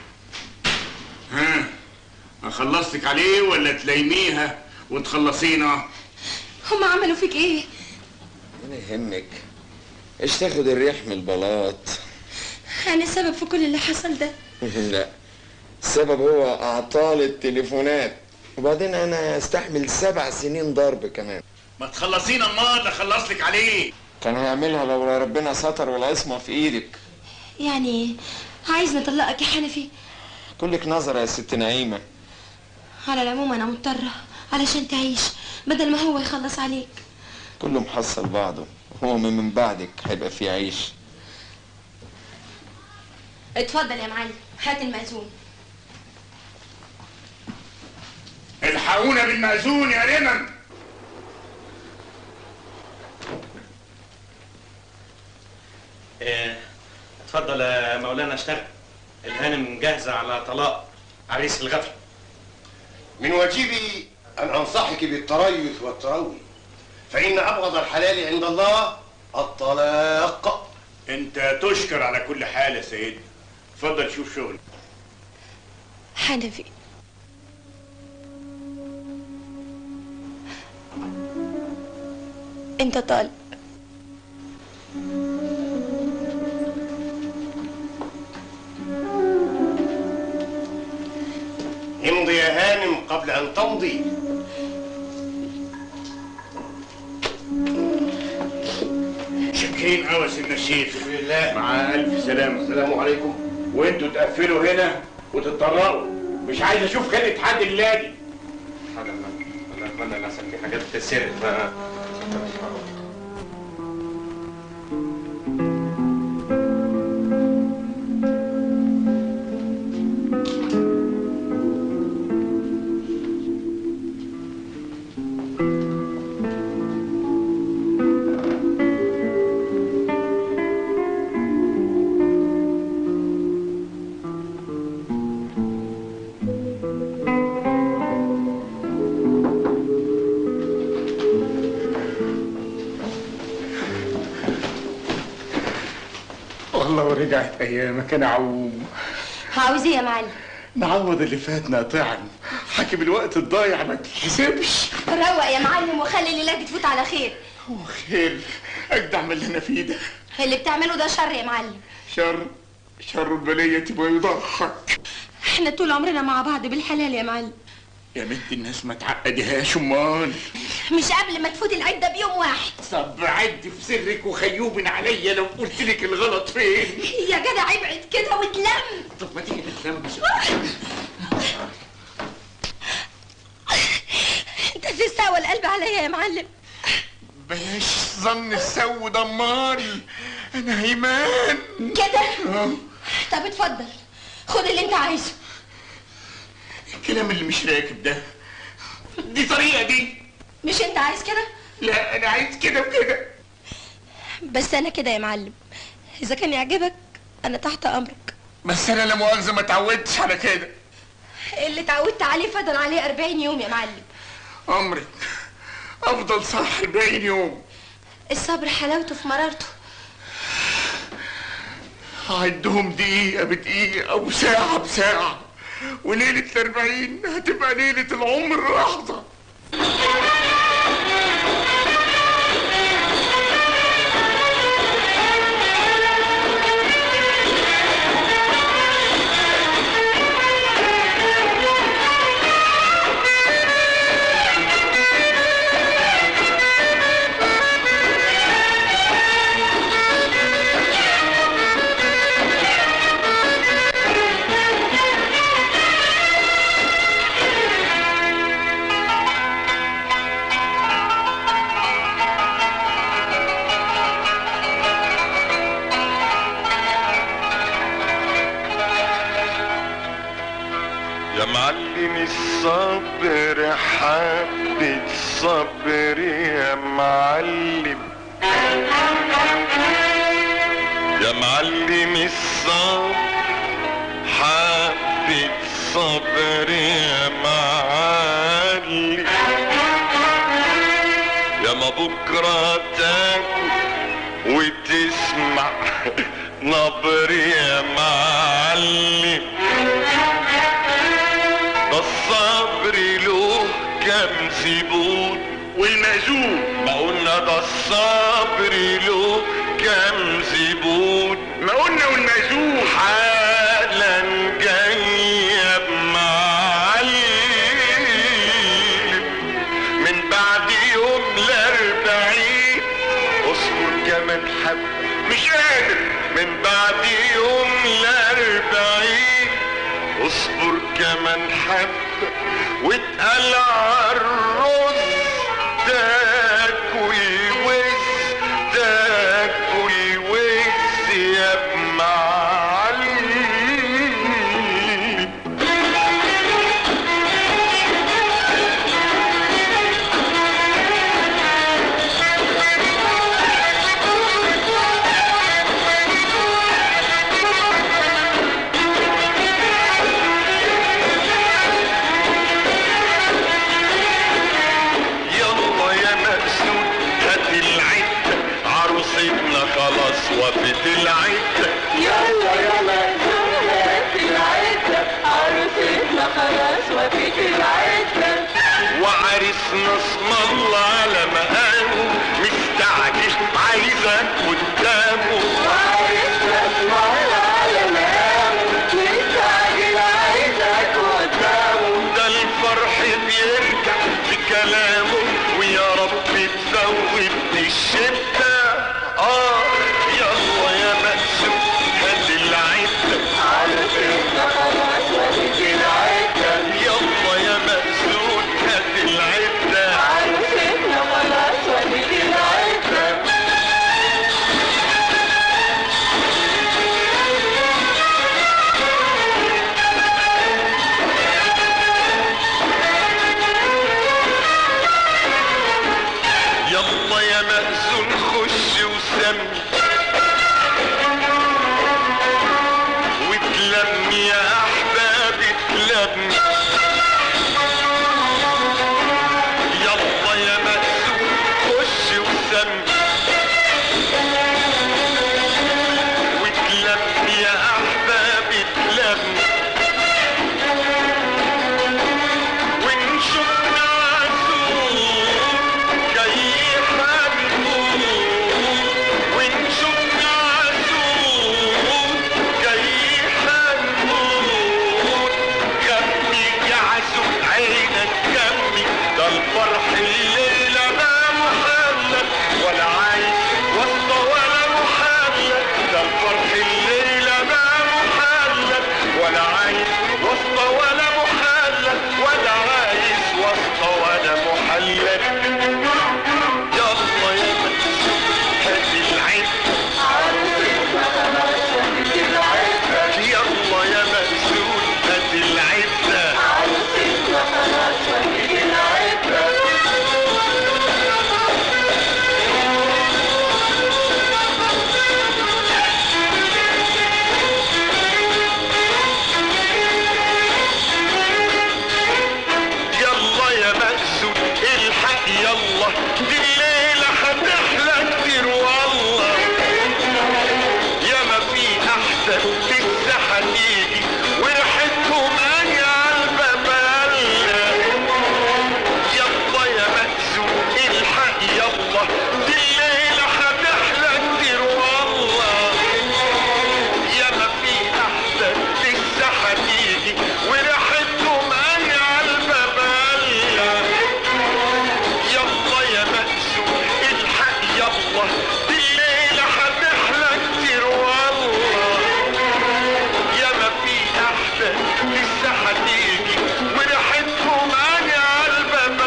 ها اخلصتك عليه ولا تلايميها وتخلصينا هم عملوا فيك ايه ولا يهمك ايش تاخد الريح من البلاط انا السبب في كل اللي حصل ده لا السبب هو اعطال التليفونات وبعدين انا استحمل سبع سنين ضرب كمان ما تخلصينا امال اخلص لك عليه كان هيعملها لو ربنا ستر والعصمة في ايدك يعني عايز نطلقك يا حنفي كلك نظرة يا ست نعيمة على العموم انا مضطرة علشان تعيش بدل ما هو يخلص عليك كله محصل بعضه هو من, من بعدك هيبقى في عيش اتفضل يا معلم هات المأذون الحقونا بالمأذون يا رمم إيه، اتفضل يا مولانا اشتغل الهانم جاهزة على طلاق عريس الغفل من واجبي أن أنصحك بالتريث والتروي فإن أبغض الحلال عند الله الطلاق انت تشكر على كل حال يا سيدنا اتفضل شوف شغل حنفي انت طالق امضي يا هانم قبل أن تمضي شاكرين قوي يا سيدنا الشيخ بالله مع الف سلامه السلام عليكم وانتوا تقفلوا هنا وتتطرقوا مش عايز اشوف خلقة حد اللادي حاضر الله يخلينا للاسف في حاجات بتتسرق ف والله ورجعت ايامك انا عوم عاوز ايه يا معلم نعوض اللي فاتنا طعم حاكم الوقت الضايع ما تتحسبش روق يا معلم وخلي الليله دي تفوت على خير خير اجدع من اللي انا فيه ده اللي بتعمله ده شر يا معلم شر شر البلية ويضحك احنا طول عمرنا مع بعض بالحلال يا معلم يا بنت الناس ما تعقديهاش امال مش قبل ما تفوت العده بيوم واحد طب عد في سرك وخيوب عليا لو قلت لك الغلط فين يا جدع ابعد كده وتلم طب ما تيجي نتلم انت تستوى القلب عليا يا معلم بلاش ظن السود امال انا هيمان كده طب اتفضل خد اللي انت عايزه الكلام اللي مش راكب ده دي طريقه دي مش انت عايز كده لا انا عايز كده وكده بس انا كده يا معلم اذا كان يعجبك انا تحت امرك بس انا لا مؤاخذه ما اتعودتش على كده اللي اتعودت عليه فضل عليه 40 يوم يا معلم عمرك افضل صح 40 يوم الصبر حلاوته في مرارته هعدهم دقيقة بدقيقة وساعة بساعة وليلة الأربعين هتبقى ليلة العمر لحظة يا معلم الصبر حبة صبر يا معلم يا معلم الصبر حبة صبر يا معلم يا ما بكرة تاكل وتسمع نبر يا معلم ده الصبر له كم زبون والمزون ما قلنا ده الصبر له كم زبون ما قلنا والمزون حالا جاي يا معلم من بعد يوم الاربعين اصبر كمان حب مش قادر من بعد يوم الاربعين اصبر كمان حب واتقل عالرز تاكل وز تاكل وز يا معلم يلا يا مقسود هات العدة عروستنا خلاص وفت العدة يلا يا مقسوم هات العدة عروستنا خلاص وفيت العدة وعرسنا اسم الله على مقامه مستعجل عايزك قدامه وعرسنا اسم الله على مقامه مستعجل عايزك قدامه ده الفرح بيرجع في كلامه ويا رب تزود الشدة اه يلا يا مقسوم هات العدة عروستنا خلاص وفيت العدة يلا يا مقسوم هات العدة عروستنا خلاص تيجي وريحتهم اجي عالباب يلا يا مأذون الحق يلا دي الليلة هتحلى كتير والله يا ما في احسن لسه هتيجي وريحتهم اجي عالباب يلا يا مأذون الحق يلا دي الليلة هتحلى كتير والله يا ما في احسن لسه هتيجي وريحتهم اجي عالباب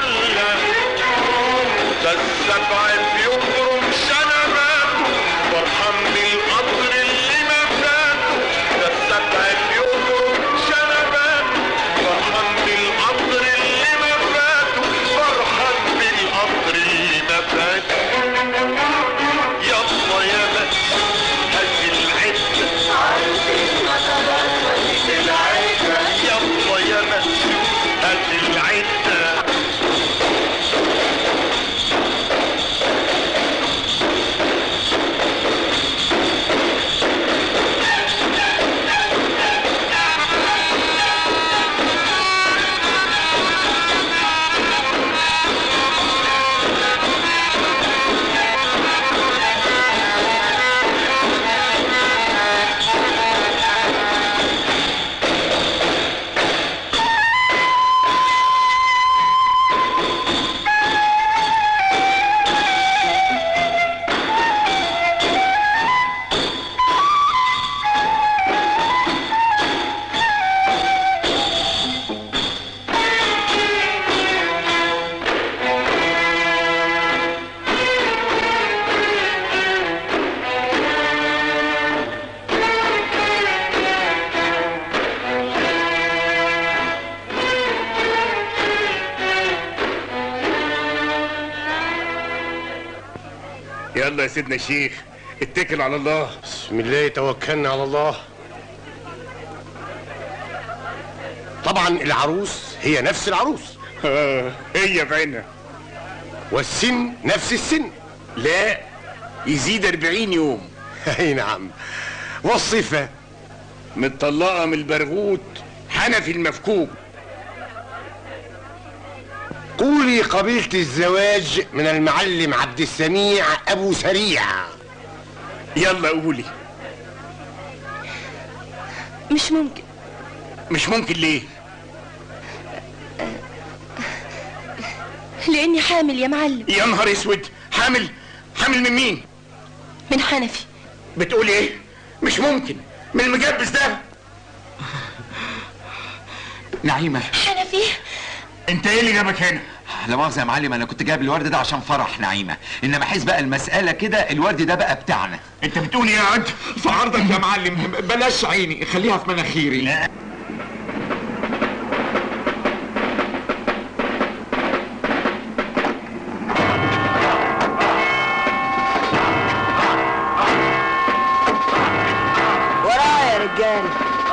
ده السبع بيخرم شنباته فرحان بالقطر اللي ما فاته ده السبع بيخرم شنباته فرحان بالقطر اللي ما فاته فرحان بالقطر اللي ما فاته يلا يا بس هات العدة يلا يا بس هات العدة يلا يا سيدنا الشيخ اتكل على الله بسم الله توكلنا على الله طبعا العروس هي نفس العروس هي بعينها والسن نفس السن لا يزيد 40 يوم اي نعم والصفة متطلقة من البرغوت حنفي المفكوك قولي قبلت الزواج من المعلم عبد السميع ابو سريع يلا قولي مش ممكن مش ممكن ليه لاني حامل يا معلم يا نهار اسود حامل حامل من مين من حنفي بتقول ايه مش ممكن من المجبس ده نعيمة حنفي انت ايه اللي جابك هنا لا مؤاخذة يا معلم انا كنت جايب الورد ده عشان فرح نعيمة انما حيث بقى المسألة كده الورد ده بقى بتاعنا انت بتقول ايه يا انت في عرضك يا معلم بلاش عيني خليها في مناخيري لا ورايا يا رجاله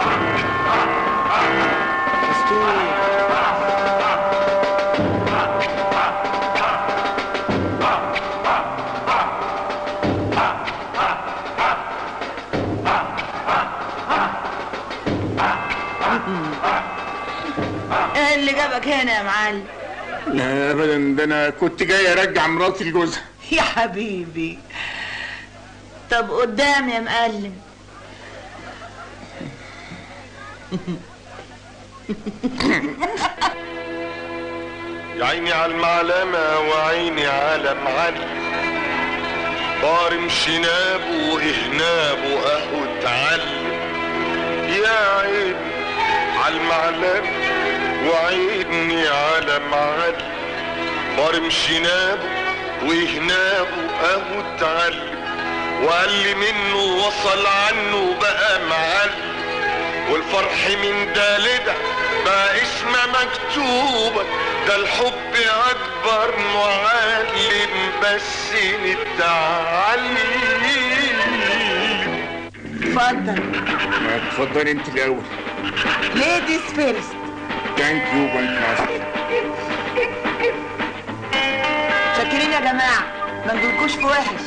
ايه اللي جابك هنا يا معلم لا ابدا ده انا كنت جاي ارجع مراتي لجوزها يا حبيبي طب قدام يا معلم يا عيني على المعلمة وعيني على معلم ضارم شنابه وإهنابه أهو اتعلم يا عيني على المعلمة وعيني على معلم ضارم شنابه وإهنابه أهو اتعلم وقال لي منه وصل عنه بقى معلم والفرح من ده لده بقى اسمه مكتوبة ده الحب أكبر معلم بس نتعلم اتفضل ما تفضلي انت الاول ليديز فيرست ثانك يو بنت مصر شاكرين يا جماعه ما نجيلكوش في وحش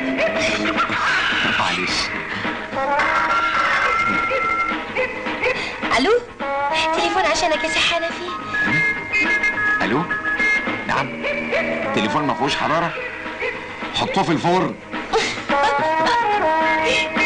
معلش الو تليفون عشانك يا سحانه فيه الو نعم تليفون ما فيهوش حراره حطوه في الفرن